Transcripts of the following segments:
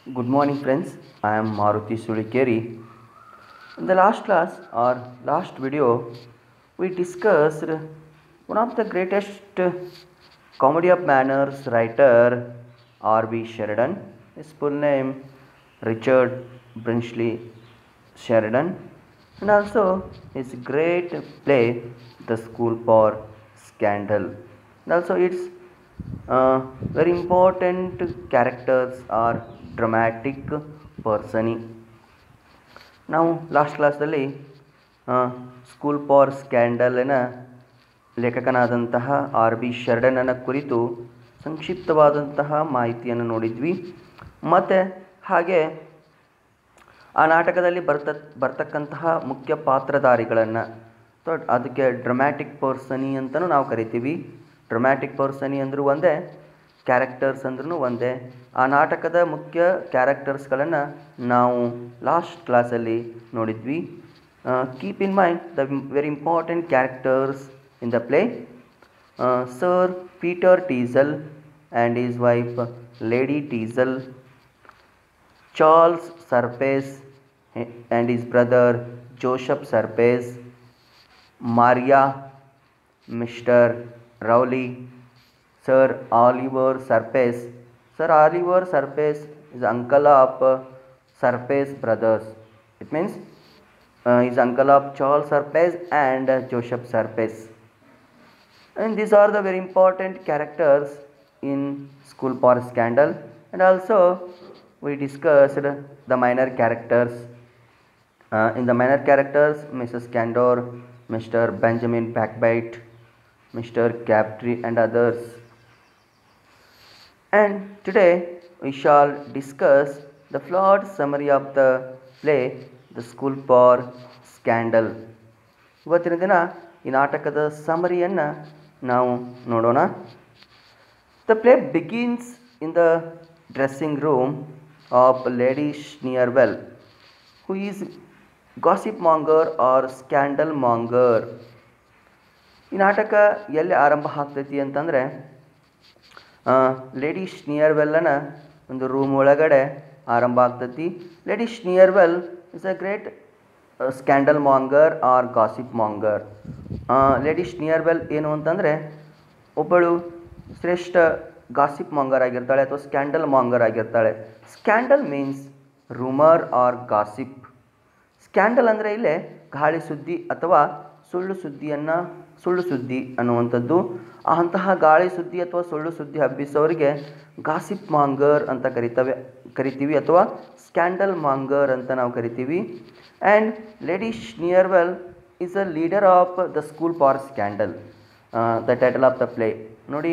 Good morning, friends. I am Maruti Sulikeri. In the last class or last video, we discussed one of the greatest comedy of manners writer, R.B. Sheridan. His full name, Richard Brinsley Sheridan, and also his great play, The School for Scandal. And also its uh, very important characters are dramatic personi ನಾವು last ಕ್ಲಾಸ್ದಲ್ಲಿ school for ಸ್ಕ್ಯಾಂಡಲಿನ ಲೇಖಕನಾದಂತಹ R B ಶರ್ಡನನ ಕುರಿತು ಸಂಕ್ಷಿಪ್ತವಾದಂತಹ ಮಾಹಿತಿಯನ್ನು ನೋಡಿದ್ವಿ ಮತ್ತು ಹಾಗೆ ಆ ನಾಟಕದಲ್ಲಿ ಬರ್ತ ಬರ್ತಕ್ಕಂತಹ ಮುಖ್ಯ ಪಾತ್ರಧಾರಿಗಳನ್ನು ಸೊ ಅದಕ್ಕೆ ಡ್ರಮ್ಯಾಟಿಕ್ ಪರ್ಸನಿ ಅಂತಲೂ ನಾವು ಕರಿತೀವಿ ಡ್ರಮ್ಯಾಟಿಕ್ ಪರ್ಸನಿ ಅಂದರೂ ಒಂದೇ ಕ್ಯಾರೆಕ್ಟರ್ಸ್ ಅಂದ್ರೂ ಒಂದೇ ಆ ನಾಟಕದ ಮುಖ್ಯ ಕ್ಯಾರೆಕ್ಟರ್ಸ್ಗಳನ್ನು ನಾವು ಲಾಸ್ಟ್ ಕ್ಲಾಸಲ್ಲಿ ನೋಡಿದ್ವಿ keep in mind the very important characters in the play sir Peter Teazle and his wife lady Teazle Charles Surface and his brother Joseph Surface, Maria, Mr. Rowley, Sir Oliver Surface. Sir Oliver Surface is uncle of uh, Surface brothers. It means uh, is uncle of Charles Surface and uh, Joseph Surface. And these are the very important characters in School for Scandal. And also we discussed the minor characters. Uh, in the minor characters, Mrs. Candor, Mr. Benjamin Backbite, Mr. Captree, and others. And today we shall discuss the flawed summary of the play, The School for Scandal. ಇವತ್ತಿನ ದಿನ ಈ ನಾಟಕದ ಸಮರಿಯನ್ನು ನಾವು ನೋಡೋಣ the play begins in the dressing room of lady Sneerwell who is gossip monger or scandal monger ಈ ನಾಟಕ ಎಲ್ಲಿ ಆರಂಭ ಆಗ್ತೈತಿ ಅಂತಂದರೆ ಲೇಡಿ ಶ್ನಿಯರ್ವೆಲ್ಲನ ಒಂದು ರೂಮ್ ಒಳಗಡೆ ಆರಂಭ ಆಗ್ತೈತಿ lady Sneerwell is a great scandal monger or gossip monger lady Sneerwell ಏನು ಅಂತಂದರೆ ಒಬ್ಬಳು ಶ್ರೇಷ್ಠ ಗಾಸಿಪ್ ಮಾಂಗರ್ ಆಗಿರ್ತಾಳೆ ಅಥವಾ ಸ್ಕ್ಯಾಂಡಲ್ ಮಾಂಗರ್ ಆಗಿರ್ತಾಳೆ scandal means rumour or gossip scandal ಅಂದರೆ ಇಲ್ಲೇ ಗಾಳಿ ಸುದ್ದಿ ಅಥವಾ ಸುಳ್ಳು ಸುದ್ದಿಯನ್ನು ಸುಳ್ಳು ಸುದ್ದಿ ಅನ್ನುವಂಥದ್ದು ಅಂತಹ ಗಾಳಿ ಸುದ್ದಿ ಅಥವಾ ಸುಳ್ಳು ಸುದ್ದಿ ಹಬ್ಬಿಸೋರಿಗೆ ಗಾಸಿಪ್ ಮಾಂಗರ್ ಅಂತ ಕರಿತವೆ ಕರಿತೀವಿ ಅಥವಾ ಸ್ಕ್ಯಾಂಡಲ್ ಮಾಂಗರ್ ಅಂತ ನಾವು ಕರಿತೀವಿ and lady Sneerwell is a leader of the school for scandal the title of the play ನೋಡಿ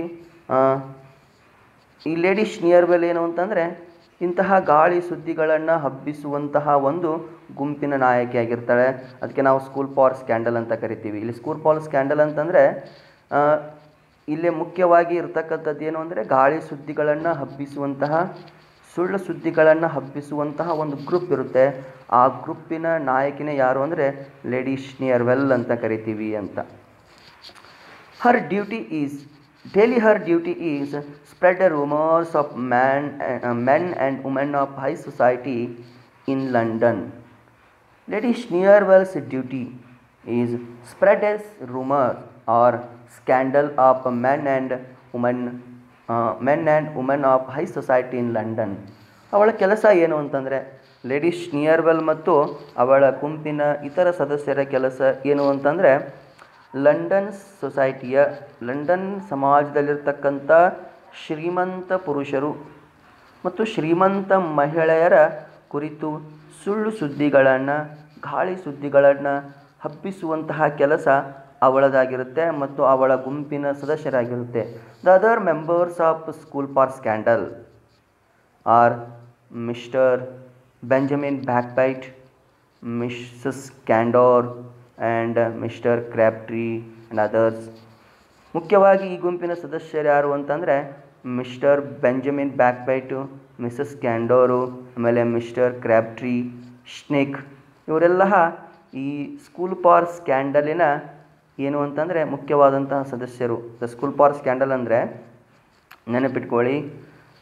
ಈ ಲೇಡಿ ಶ್ನಿಯರ್ವೆಲ್ ಏನು ಅಂತಂದರೆ ಇಂತಹ ಗಾಳಿ ಸುದ್ದಿಗಳನ್ನು ಹಬ್ಬಿಸುವಂತಹ ಒಂದು ಗುಂಪಿನ ನಾಯಕಿಯಾಗಿರ್ತಾಳೆ ಅದಕ್ಕೆ ನಾವು ಸ್ಕೂಲ್ ಫಾರ್ ಸ್ಕ್ಯಾಂಡಲ್ ಅಂತ ಕರಿತೀವಿ ಇಲ್ಲಿ ಸ್ಕೂಲ್ ಫಾರ್ ಸ್ಕ್ಯಾಂಡಲ್ ಅಂತಂದರೆ ಇಲ್ಲಿ ಮುಖ್ಯವಾಗಿ ಇರ್ತಕ್ಕಂಥದ್ದು ಏನು ಅಂದರೆ ಗಾಳಿ ಸುದ್ದಿಗಳನ್ನು ಹಬ್ಬಿಸುವಂತಹ ಸುಳ್ಳು ಸುದ್ದಿಗಳನ್ನು ಹಬ್ಬಿಸುವಂತಹ ಒಂದು ಗ್ರೂಪ್ ಇರುತ್ತೆ ಆ ಗ್ರೂಪಿನ ನಾಯಕಿನೇ ಯಾರು ಅಂದರೆ ಲೇಡಿ ಶ್ನಿಯರ್ವೆಲ್ ಅಂತ ಕರಿತೀವಿ ಅಂತ her duty is daily her duty is spread the rumors of man, uh, men and women of high society in London. Lady Schneerwell's duty is spread as rumor or scandal of men and women, uh, men and women of high society in London. ಅವಳ ಕೆಲಸ ಏನು ಅಂತಂದರೆ lady Sneerwell ಮತ್ತು ಅವಳ ಗುಂಪಿನ ಇತರ ಸದಸ್ಯರ ಕೆಲಸ ಏನು ಅಂತಂದರೆ ಲಂಡನ್ ಸೊಸೈಟಿಯ ಲಂಡನ್ ಸಮಾಜದಲ್ಲಿರ್ತಕ್ಕಂಥ ಶ್ರೀಮಂತ ಪುರುಷರು ಮತ್ತು ಶ್ರೀಮಂತ ಮಹಿಳೆಯರ ಕುರಿತು ಸುಳ್ಳು ಸುದ್ದಿಗಳನ್ನು ಗಾಳಿ ಸುದ್ದಿಗಳನ್ನು ಹಬ್ಬಿಸುವಂತಹ ಕೆಲಸ ಅವಳದಾಗಿರುತ್ತೆ ಮತ್ತು ಅವಳ ಗುಂಪಿನ ಸದಸ್ಯರಾಗಿರುತ್ತೆ the other members of school for scandal or Mr Benjamin Backbite Mrs Candour and Mr Crabtree and others ಮುಖ್ಯವಾಗಿ ಈ ಗುಂಪಿನ ಸದಸ್ಯರು ಯಾರು ಅಂತಂದರೆ Mr Benjamin Backbite Mrs Candour ಆಮೇಲೆ ಮಿಸ್ಟರ್ ಕ್ರ್ಯಾಬ್ಟ್ರಿ ಸ್ನೇಕ್ ಇವರೆಲ್ಲ ಈ ಸ್ಕೂಲ್ ಫಾರ್ ಸ್ಕ್ಯಾಂಡಲಿನ ಏನು ಅಂತಂದರೆ ಮುಖ್ಯವಾದಂತಹ ಸದಸ್ಯರು ದ ಸ್ಕೂಲ್ ಫಾರ್ ಸ್ಕ್ಯಾಂಡಲ್ ಅಂದರೆ ನೆನಪಿಟ್ಕೊಳ್ಳಿ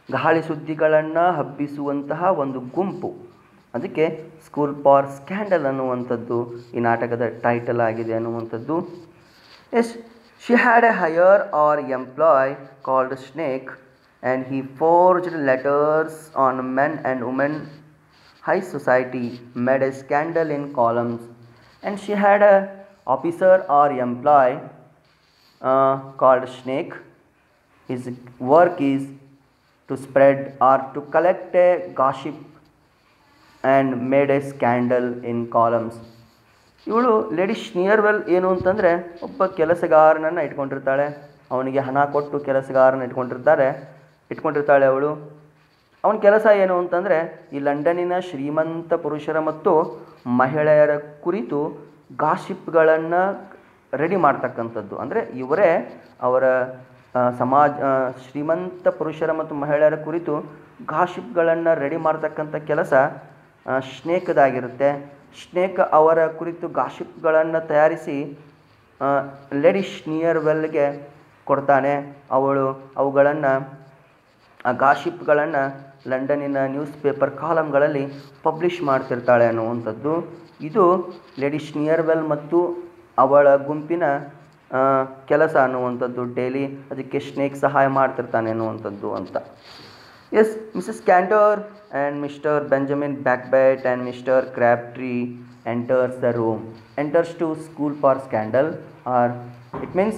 ಗಾಳಿ ಸುದ್ದಿಗಳನ್ನು ಹಬ್ಬಿಸುವಂತಹ ಒಂದು ಗುಂಪು ಅದಕ್ಕೆ ಸ್ಕೂಲ್ ಫಾರ್ ಸ್ಕ್ಯಾಂಡಲ್ ಅನ್ನುವಂಥದ್ದು ಈ ನಾಟಕದ ಟೈಟಲ್ ಆಗಿದೆ ಅನ್ನುವಂಥದ್ದು as she had a hire or employ called Snake and he forged letters on men and women high society made a scandal in columns and she had a officer or employee uh, called snake his work is to spread or to collect a gossip and made a scandal in columns ಇವಳು lady Sneerwell ಏನು ಅಂತಂದರೆ ಒಬ್ಬ ಕೆಲಸಗಾರನನ್ನು ಇಟ್ಕೊಂಡಿರ್ತಾಳೆ ಅವನಿಗೆ ಹಣ ಕೊಟ್ಟು ಕೆಲಸಗಾರನ ಇಟ್ಕೊಂಡಿರ್ತಾರೆ ಇಟ್ಕೊಂಡಿರ್ತಾಳೆ ಅವಳು ಅವನ ಕೆಲಸ ಏನು ಅಂತಂದರೆ ಈ ಲಂಡನ್ನಿನ ಶ್ರೀಮಂತ ಪುರುಷರ ಮತ್ತು ಮಹಿಳೆಯರ ಕುರಿತು ಗಾಸಿಪ್ಗಳನ್ನು ರೆಡಿ ಮಾಡ್ತಕ್ಕಂಥದ್ದು ಅಂದರೆ ಇವರೇ ಅವರ ಆ, ಸಮಾಜ ಆ, ಶ್ರೀಮಂತ ಪುರುಷರ ಮತ್ತು ಮಹಿಳೆಯರ ಕುರಿತು ಗಾಸಿಪ್ಗಳನ್ನು ರೆಡಿ ಮಾಡ್ತಕ್ಕಂಥ ಕೆಲಸ ಸ್ನೇಕದಾಗಿರುತ್ತೆ ಸ್ನೇಕ್ ಅವರ ಕುರಿತು ಗಾಸಿಪ್ಗಳನ್ನು ತಯಾರಿಸಿ ಆ, ಲೇಡಿ ಶ್ನಿಯರ್ವೆಲ್ಗೆ ಕೊಡ್ತಾನೆ ಅವಳು ಅವುಗಳನ್ನು ಆ ಗಾಶಿಪ್ಗಳನ್ನು ಲಂಡನ್ನಿನ ನ್ಯೂಸ್ ಪೇಪರ್ ಕಾಲಮ್ಗಳಲ್ಲಿ ಪಬ್ಲಿಷ್ ಮಾಡ್ತಿರ್ತಾಳೆ ಅನ್ನುವಂಥದ್ದು ಇದು ಲೇಡಿ ಶ್ನಿಯರ್ವೆಲ್ ಮತ್ತು ಅವಳ ಗುಂಪಿನ ಆ, ಕೆಲಸ ಅನ್ನುವಂಥದ್ದು ಡೈಲಿ ಅದಕ್ಕೆ ಸ್ನೇಕ್ ಸಹಾಯ ಮಾಡ್ತಿರ್ತಾನೆ ಅನ್ನುವಂಥದ್ದು ಅಂತ as Mrs Candour and Mr Benjamin Backbite and Mr Crabtree enters the room enters to school for scandal or it means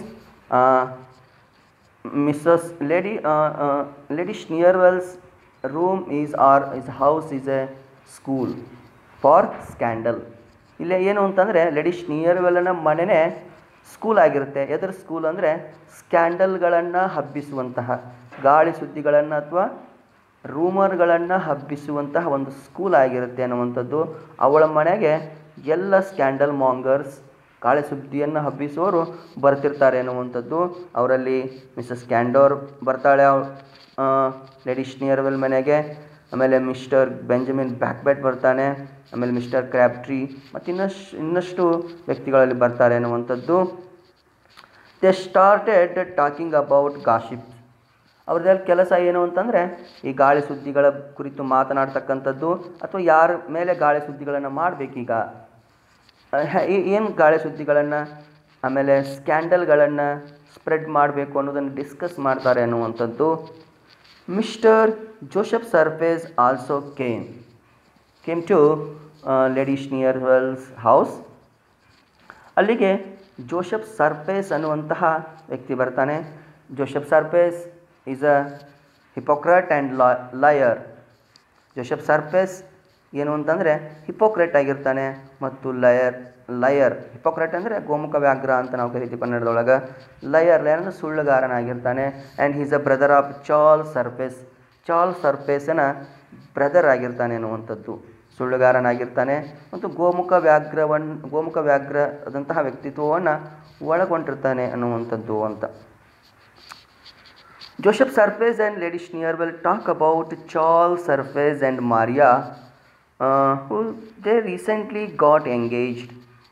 Mrs. Lady uh, uh, Lady Schneerwell's room is or his house is a school for scandal. ಇಲ್ಲಿ ಏನು ಅಂತಂದರೆ lady ಶ್ನಿಯರ್ವೆಲ್ಲನ ಮನೆಯೇ school ಆಗಿರುತ್ತೆ ಎದ್ರ school ಅಂದರೆ ಸ್ಕ್ಯಾಂಡಲ್ಗಳನ್ನು ಹಬ್ಬಿಸುವಂತಹ ಗಾಳಿ ಸುದ್ದಿಗಳನ್ನು ಅಥವಾ ರೂಮರ್ಗಳನ್ನು ಹಬ್ಬಿಸುವಂತಹ ಒಂದು ಸ್ಕೂಲ್ ಆಗಿರುತ್ತೆ ಅನ್ನುವಂಥದ್ದು ಅವಳ ಮನೆಗೆ ಎಲ್ಲ ಸ್ಕ್ಯಾಂಡಲ್ ಮಾಂಗರ್ಸ್ ಗಾಳಿ ಸುದ್ದಿಯನ್ನು ಹಬ್ಬಿಸುವವರು ಬರ್ತಿರ್ತಾರೆ ಅನ್ನುವಂಥದ್ದು ಅವರಲ್ಲಿ ಮಿಸಸ್ ಕ್ಯಾಂಡೋರ್ ಬರ್ತಾಳೆ ಲೇಡಿ ಶ್ನಿಯರ್ವೆಲ್ ಮನೆಗೆ ಆಮೇಲೆ ಮಿಸ್ಟರ್ ಬೆಂಜಮಿನ್ ಬ್ಯಾಕ್ಬ್ಯಾಟ್ ಬರ್ತಾನೆ ಆಮೇಲೆ ಮಿಸ್ಟರ್ ಕ್ರ್ಯಾಬ್ ಟ್ರೀ ಮತ್ತು ಇನ್ನಷ್ಟು ಇನ್ನಷ್ಟು ವ್ಯಕ್ತಿಗಳಲ್ಲಿ ಬರ್ತಾರೆ ಅನ್ನುವಂಥದ್ದು they started talking about gossip ಅವ್ರದ್ದು ಕೆಲಸ ಏನು ಅಂತಂದರೆ ಈ ಗಾಳಿ ಸುದ್ದಿಗಳ ಕುರಿತು ಮಾತನಾಡ್ತಕ್ಕಂಥದ್ದು ಅಥವಾ ಯಾರ ಮೇಲೆ ಗಾಳಿ ಸುದ್ದಿಗಳನ್ನು ಮಾಡಬೇಕೀಗ ಏನು ಗಾಳಿ ಸುದ್ದಿಗಳನ್ನು ಆಮೇಲೆ ಸ್ಕ್ಯಾಂಡಲ್ಗಳನ್ನು ಸ್ಪ್ರೆಡ್ ಮಾಡಬೇಕು ಅನ್ನೋದನ್ನು ಡಿಸ್ಕಸ್ ಮಾಡ್ತಾರೆ ಅನ್ನುವಂಥದ್ದು Mr Joseph Surface also came came to lady Sneerwell's house ಅಲ್ಲಿಗೆ ಜೋಸೆಫ್ ಸರ್ಫೇಸ್ ಅನ್ನುವಂತಹ ವ್ಯಕ್ತಿ ಬರ್ತಾನೆ Joseph Surface is a hypocrite and liar Joseph Surface ಏನು ಅಂತಂದರೆ ಹಿಪೋಕ್ರೆಟ್ ಆಗಿರ್ತಾನೆ ಮತ್ತು ಲಯರ್ ಲಯರ್ ಹಿಪೋಕ್ರೆಟ್ ಅಂದರೆ ಗೋಮುಖ ವ್ಯಾಘ್ರ ಅಂತ ನಾವು ಕರಿತೀವಿ ಕನ್ನಡದೊಳಗೆ ಲಯರ್ ಲಯರ್ ಅಂದರೆ ಸುಳ್ಳುಗಾರನಾಗಿರ್ತಾನೆ and he's a brother of Charles Surface Charles ಸರ್ಫೇಸನ ಬ್ರದರ್ ಆಗಿರ್ತಾನೆ ಅನ್ನುವಂಥದ್ದು ಸುಳ್ಳುಗಾರನಾಗಿರ್ತಾನೆ ಮತ್ತು ಗೋಮುಖ ವ್ಯಾಘ್ರವನ್ನು ಗೋಮುಖ ವ್ಯಾಘ್ರದಂತಹ ವ್ಯಕ್ತಿತ್ವವನ್ನು ಒಳಗೊಂಡಿರ್ತಾನೆ ಅನ್ನುವಂಥದ್ದು ಅಂತ Joseph Surface and Lady Schneerwell talk about Charles Surface and Maria, uh, who they recently got engaged.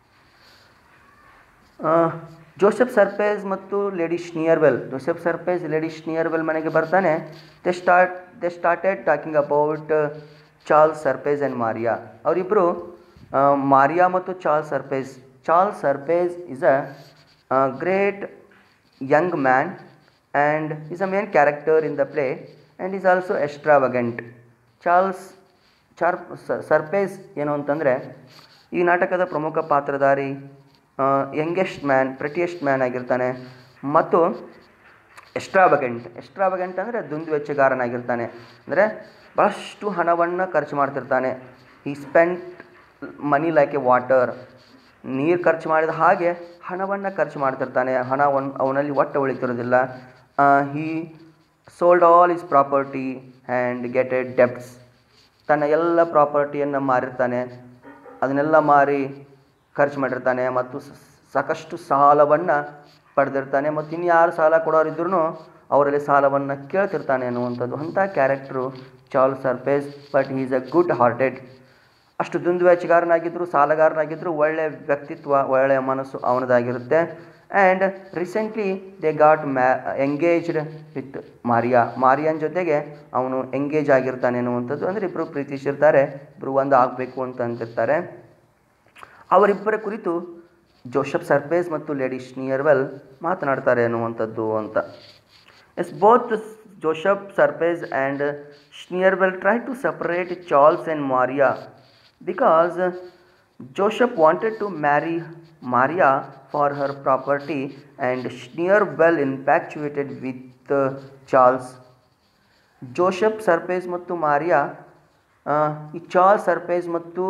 Joseph Surface ಮತ್ತು lady Sneerwell Joseph Surface lady Sneerwell ಮನೆಗೆ ಬರ್ತಾನೆ they start they started talking about Charles Surface and Maria ಅವರಿಬ್ಬರು Maria ಮತ್ತು Charles Surface Charles Surface is a great young man and is a main character in the play and is also extravagant Charles ಚಾರ್ Surface ಏನು ಅಂತಂದರೆ ಈ ನಾಟಕದ ಪ್ರಮುಖ ಪಾತ್ರಧಾರಿ youngest man prettiest man ಆಗಿರ್ತಾನೆ ಮತ್ತು ಎಕ್ಸ್ಟ್ರಾವಗೆಂಟ್ ಎಕ್ಸ್ಟ್ರಾವಗೆಂಟ್ ಅಂದರೆ ದುಂದು ವೆಚ್ಚಗಾರನಾಗಿರ್ತಾನೆ ಅಂದರೆ ಭಾಳಷ್ಟು ಹಣವನ್ನು ಖರ್ಚು ಮಾಡ್ತಿರ್ತಾನೆ ಈ spent money like a water ನೀರು ಖರ್ಚು ಮಾಡಿದ ಹಾಗೆ ಹಣವನ್ನು ಖರ್ಚು ಮಾಡ್ತಿರ್ತಾನೆ ಹಣ ಒನ್ ಅವನಲ್ಲಿ ಒಟ್ಟು ಉಳಿತಿರೋದಿಲ್ಲ he sold all his property and get a debts ತನ್ನ ಎಲ್ಲ ಪ್ರಾಪರ್ಟಿಯನ್ನು ಮಾರಿರ್ತಾನೆ ಅದನ್ನೆಲ್ಲ ಮಾರಿ ಖರ್ಚು ಮಾಡಿರ್ತಾನೆ ಮತ್ತು ಸ- ಸಾಕಷ್ಟು ಸಾಲವನ್ನು ಪಡೆದಿರ್ತಾನೆ ಮತ್ತು ಇನ್ಯಾರು ಸಾಲ ಕೊಡೋರಿದ್ರೂ ಅವರಲ್ಲಿ ಸಾಲವನ್ನು ಕೇಳ್ತಿರ್ತಾನೆ ಅನ್ನುವಂಥದ್ದು ಅಂಥ character Charles Surface but is a good hearted ಅಷ್ಟು ದುಂದುವೆಚ್ಚಗಾರನಾಗಿದ್ದರು ಸಾಲಗಾರನಾಗಿದ್ದರು ಒಳ್ಳೆಯ ವ್ಯಕ್ತಿತ್ವ ಒಳ್ಳೆಯ ಮನಸ್ಸು ಅವನದಾಗಿರುತ್ತೆ ಆ್ಯಂಡ್ ರೀಸೆಂಟ್ಲಿ ದೇ ಗಾಟ್ ಮ್ಯಾ ಎಂಗೇಜ್ಡ್ ವಿತ್ ಮಾರಿಯಾ ಮಾರಿಯನ್ ಜೊತೆಗೆ ಅವನು ಎಂಗೇಜ್ ಆಗಿರ್ತಾನೆ ಅನ್ನುವಂಥದ್ದು ಅಂದರೆ ಇಬ್ಬರು ಪ್ರೀತಿಸಿರ್ತಾರೆ ಇಬ್ಬರು ಒಂದು ಆಗಬೇಕು ಅಂತ ಅಂತಿರ್ತಾರೆ ಅವರಿಬ್ಬರ ಕುರಿತು ಜೋಷಫ್ ಸರ್ಪೇಸ್ ಮತ್ತು ಲೇಡಿ ಸ್ನಿಯರ್ವೆಲ್ ಮಾತನಾಡ್ತಾರೆ ಅನ್ನುವಂಥದ್ದು ಅಂತ as both Joseph Surface and Sneerwell try to separate Charles and Maria because Joseph wanted to marry Maria for her property and Sneerwell infatuated with Charles Joseph Surface ಮತ್ತು ಮಾರಿಯಾ ಆ, ಈ Charles Surface ಮತ್ತು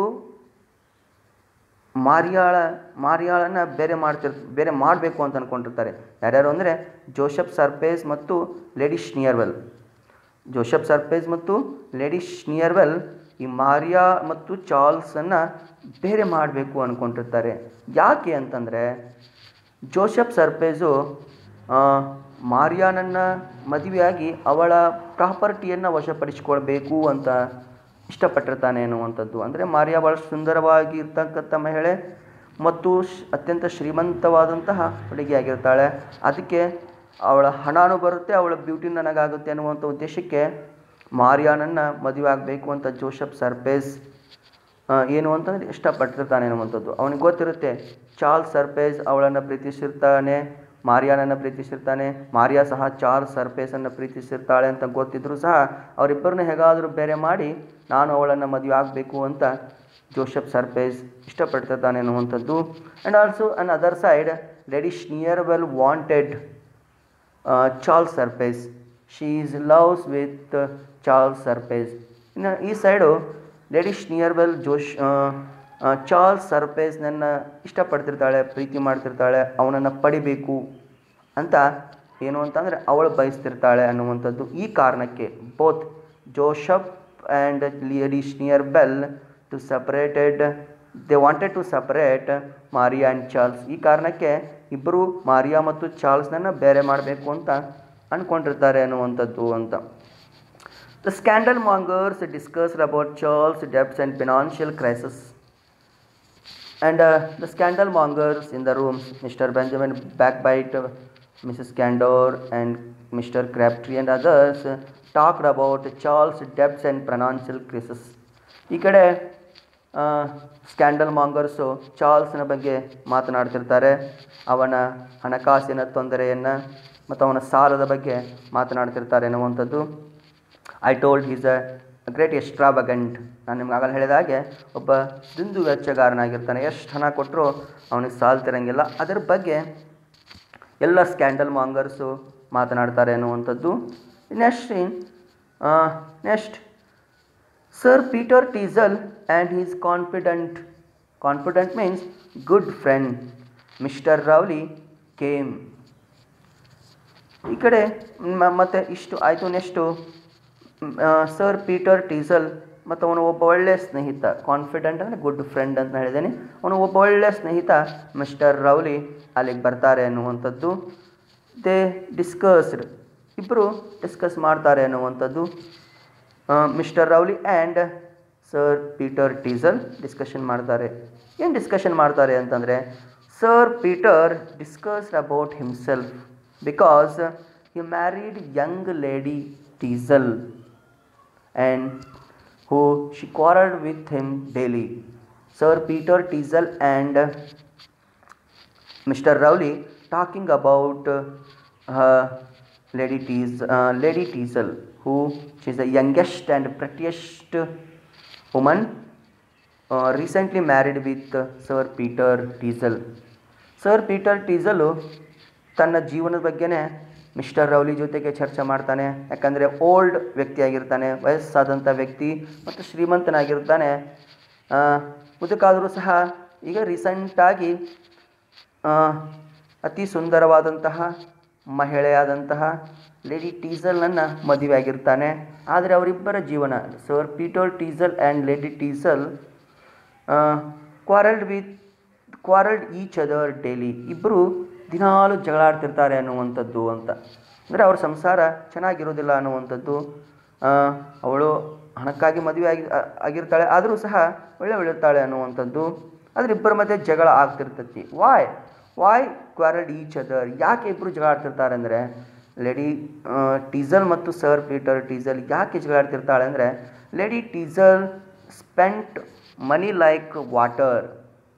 ಮಾರಿಯಾಳ ಮಾರಿಯಾಳನ್ನು ಬೇರೆ ಮಾಡ್ತಿರ್ ಬೇರೆ ಮಾಡಬೇಕು ಅಂತ ಅಂದ್ಕೊಂಡಿರ್ತಾರೆ ಯಾರ್ಯಾರು ಅಂದರೆ ಜೋಷಫ್ ಸರ್ಪೇಸ್ ಮತ್ತು ಲೇಡಿ ಸ್ನಿಯರ್ವೆಲ್ ಜೋಷಫ್ ಸರ್ಪೇಸ್ ಮತ್ತು ಲೇಡಿ ಸ್ನಿಯರ್ವೆಲ್ ಈ ಮಾರಿಯಾ ಮತ್ತು ಚಾರ್ಲ್ಸನ್ನು ಬೇರೆ ಮಾಡಬೇಕು ಅಂದ್ಕೊಂಡಿರ್ತಾರೆ ಯಾಕೆ ಅಂತಂದರೆ ಜೋಷಫ್ ಸರ್ಪೇಸು ಆ, ಮಾರಿಯಾನನ್ನು ಮದುವೆಯಾಗಿ ಅವಳ ಪ್ರಾಪರ್ಟಿಯನ್ನು ವಶಪಡಿಸಿಕೊಳ್ಬೇಕು ಅಂತ ಇಷ್ಟಪಟ್ಟಿರ್ತಾನೆ ಅನ್ನುವಂಥದ್ದು ಅಂದರೆ ಮಾರಿಯಾ ಭಾಳ ಸುಂದರವಾಗಿ ಇರ್ತಕ್ಕಂಥ ಮಹಿಳೆ ಮತ್ತು ಶ್- ಅತ್ಯಂತ ಶ್ರೀಮಂತವಾದಂತಹ ಹುಡುಗಿಯಾಗಿರ್ತಾಳೆ ಅದಕ್ಕೆ ಅವಳ ಹಣನೂ ಬರುತ್ತೆ ಅವಳ ಬ್ಯೂಟಿ ನನಗಾಗುತ್ತೆ ಅನ್ನುವಂಥ ಉದ್ದೇಶಕ್ಕೆ ಮಾರಿಯಾನನ್ನು ಮದುವೆ ಆಗಬೇಕು ಅಂತ ಜೋಷಫ್ ಸರ್ಪೇಸ್ ಆ, ಏನು ಅಂತಂದರೆ ಇಷ್ಟಪಟ್ಟಿರ್ತಾನೆ ಅನ್ನುವಂಥದ್ದು ಅವನಿಗೆ ಗೊತ್ತಿರುತ್ತೆ ಚಾರ್ಲ್ಸ್ ಸರ್ಪೇಸ್ ಅವಳನ್ನು ಪ್ರೀತಿಸಿರ್ತಾನೆ ಮಾರಿಯಾನನ್ನು ಪ್ರೀತಿಸಿರ್ತಾನೆ ಮಾರಿಯಾ ಸಹ ಚಾರ್ಲ್ಸ್ ಸರ್ಪೇಸನ್ನು ಪ್ರೀತಿಸಿರ್ತಾಳೆ ಅಂತ ಗೊತ್ತಿದ್ರೂ ಸಹ ಅವರಿಬ್ಬರನ್ನ ಹೇಗಾದರೂ ಬೇರೆ ಮಾಡಿ ನಾನು ಅವಳನ್ನು ಮದುವೆ ಆಗಬೇಕು ಅಂತ ಜೋಷಫ್ ಸರ್ಪೇಸ್ ಇಷ್ಟಪಡ್ತಿರ್ತಾನೆ ಅನ್ನುವಂಥದ್ದು and also on other side lady Sneerwell wanted Charles Surface she is loves with Charles Surface ಇನ್ನು ಈ side lady Sneerwell Josh Charles ಸರ್ಪೇಸ್ನನ್ನು ಇಷ್ಟಪಡ್ತಿರ್ತಾಳೆ ಪ್ರೀತಿ ಮಾಡ್ತಿರ್ತಾಳೆ ಅವನನ್ನು ಪಡಿಬೇಕು ಅಂತ ಏನು ಅಂತಂದರೆ ಅವಳು ಬಯಸ್ತಿರ್ತಾಳೆ ಅನ್ನುವಂಥದ್ದು ಈ ಕಾರಣಕ್ಕೆ both Joseph and lady Sneerwell to separated they wanted to separate Maria and Charles ಈ ಕಾರಣಕ್ಕೆ ಇಬ್ಬರು ಮಾರಿಯಾ ಮತ್ತು ಚಾರ್ಲ್ಸ್ನನ್ನು ಬೇರೆ ಮಾಡಬೇಕು ಅಂತ ಅಂದ್ಕೊಂಡಿರ್ತಾರೆ ಅನ್ನುವಂಥದ್ದು ಅಂತ The scandal mongers discussed about Charles' debts and financial crisis. And uh, the scandal mongers in the rooms, Mr. Benjamin Backbite, Mrs. Candor, and Mr. Crabtree and others, uh, talked about Charles' debts and financial crisis. ಈ ಕಡೆ scandal ಮಾಂಗರ್ಸು ಚಾರ್ಲ್ಸ್ನ ಬಗ್ಗೆ ಮಾತನಾಡ್ತಿರ್ತಾರೆ ಅವನ ಹಣಕಾಸಿನ ತೊಂದರೆಯನ್ನು ಮತ್ತು ಅವನ ಸಾಲದ ಬಗ್ಗೆ ಮಾತನಾಡ್ತಿರ್ತಾರೆ ಅನ್ನುವಂಥದ್ದು I told is a great extravagant ನಾನು ನಿಮ್ಗೆ ಆಗಲ್ಲ ಹೇಳಿದ ಹಾಗೆ ಒಬ್ಬ ದುಂದು ವೆಚ್ಚಗಾರನಾಗಿರ್ತಾನೆ ಎಷ್ಟು ಹಣ ಕೊಟ್ಟರು ಅವನಿಗೆ ಸಾಲ್ತಿರಂಗಿಲ್ಲ ಅದರ ಬಗ್ಗೆ ಎಲ್ಲ ಸ್ಕ್ಯಾಂಡಲ್ ಮಾಂಗರ್ಸು ಮಾತನಾಡ್ತಾರೆ ಅನ್ನುವಂಥದ್ದು next next sir Peter Teazle and he's confident confident means good friend Mr Rowley came ಈ ಕಡೆ ಮ- ಮತ್ತೆ ಇಷ್ಟು ಆಯಿತು ನೆಕ್ಸ್ಟು ಸರ್ ಪೀಟರ್ ಟೀಸಲ್ ಮತ್ತು ಅವನು ಒಬ್ಬ ಒಳ್ಳೆಯ ಸ್ನೇಹಿತ ಕಾನ್ಫಿಡೆಂಟ್ ಅಂದರೆ ಗುಡ್ ಫ್ರೆಂಡ್ ಅಂತ ಹೇಳಿದ್ದೇನೆ ಅವನು ಒಬ್ಬ ಒಳ್ಳೆಯ ಸ್ನೇಹಿತ ಮಿಸ್ಟರ್ ರೌಲಿ ಅಲ್ಲಿಗೆ ಬರ್ತಾರೆ ಅನ್ನುವಂಥದ್ದು ದೇ ಡಿಸ್ಕಸ್ಡ್ ಇಬ್ಬರು ಡಿಸ್ಕಸ್ ಮಾಡ್ತಾರೆ ಅನ್ನುವಂಥದ್ದು Mr Rowley and sir Peter Teazle discussion ಮಾಡ್ತಾರೆ ಏನು ಡಿಸ್ಕಷನ್ ಮಾಡ್ತಾರೆ ಅಂತಂದರೆ sir Peter discussed about himself because he married young lady Teazle and who she quarreled with him daily. Sir Peter Teasel and uh, Mr. Rowley talking about uh, uh, Lady Teas, uh, Lady Teasel, who she is the youngest and prettiest woman, uh, recently married with uh, Sir Peter Teasel. Sir Peter Teazle ತನ್ನ ಜೀವನದ ಬಗ್ಗೆನೇ mister ರೌಲಿ ಜೊತೆಗೆ ಚರ್ಚೆ ಮಾಡ್ತಾನೆ ಯಾಕಂದರೆ old ವ್ಯಕ್ತಿಯಾಗಿರ್ತಾನೆ ವಯಸ್ಸಾದಂಥ ವ್ಯಕ್ತಿ ಮತ್ತು ಶ್ರೀಮಂತನಾಗಿರ್ತಾನೆ ಆ, ಮುದುಕಾದರೂ ಸಹ ಈಗ ರೀಸೆಂಟಾಗಿ ಅತಿ ಸುಂದರವಾದಂತಹ ಮಹಿಳೆಯಾದಂತಹ ಲೇಡಿ ಟೀಸಲ್ನನ್ನು ಮದುವೆ ಆಗಿರ್ತಾನೆ ಆದರೆ ಅವರಿಬ್ಬರ ಜೀವನ sir Peter Teazle and lady Teazle quarrelled with quarrelled each other daily ಇಬ್ಬರು ದಿನಾಲು ಜಗಳಾಡ್ತಿರ್ತಾರೆ ಅನ್ನುವಂಥದ್ದು ಅಂತ ಅಂದರೆ ಅವ್ರ ಸಂಸಾರ ಚೆನ್ನಾಗಿರೋದಿಲ್ಲ ಅನ್ನುವಂಥದ್ದು ಆ, ಅವಳು ಹಣಕ್ಕಾಗಿ ಮದುವೆ ಆಗಿ ಆ- ಆಗಿರ್ತಾಳೆ ಆದರೂ ಸಹ ಒಳ್ಳೆ ಒಳ್ಳಿರ್ತಾಳೆ ಅನ್ನುವಂಥದ್ದು ಆದರೆ ಇಬ್ಬರ ಮಧ್ಯೆ ಜಗಳ ಆಗ್ತಿರ್ತೈತಿ why why quarreled each other ಯಾಕೆ ಇಬ್ಬರು ಜಗಳ ಆಡ್ತಿರ್ತಾರೆ ಅಂದರೆ ಲೇಡಿ ಟೀಸಲ್ ಮತ್ತು ಸರ್ ಪೀಟರ್ ಟೀಸಲ್ ಯಾಕೆ ಜಗಳ ಆಡ್ತಿರ್ತಾಳೆ ಅಂದರೆ Lady Teazle spent money like water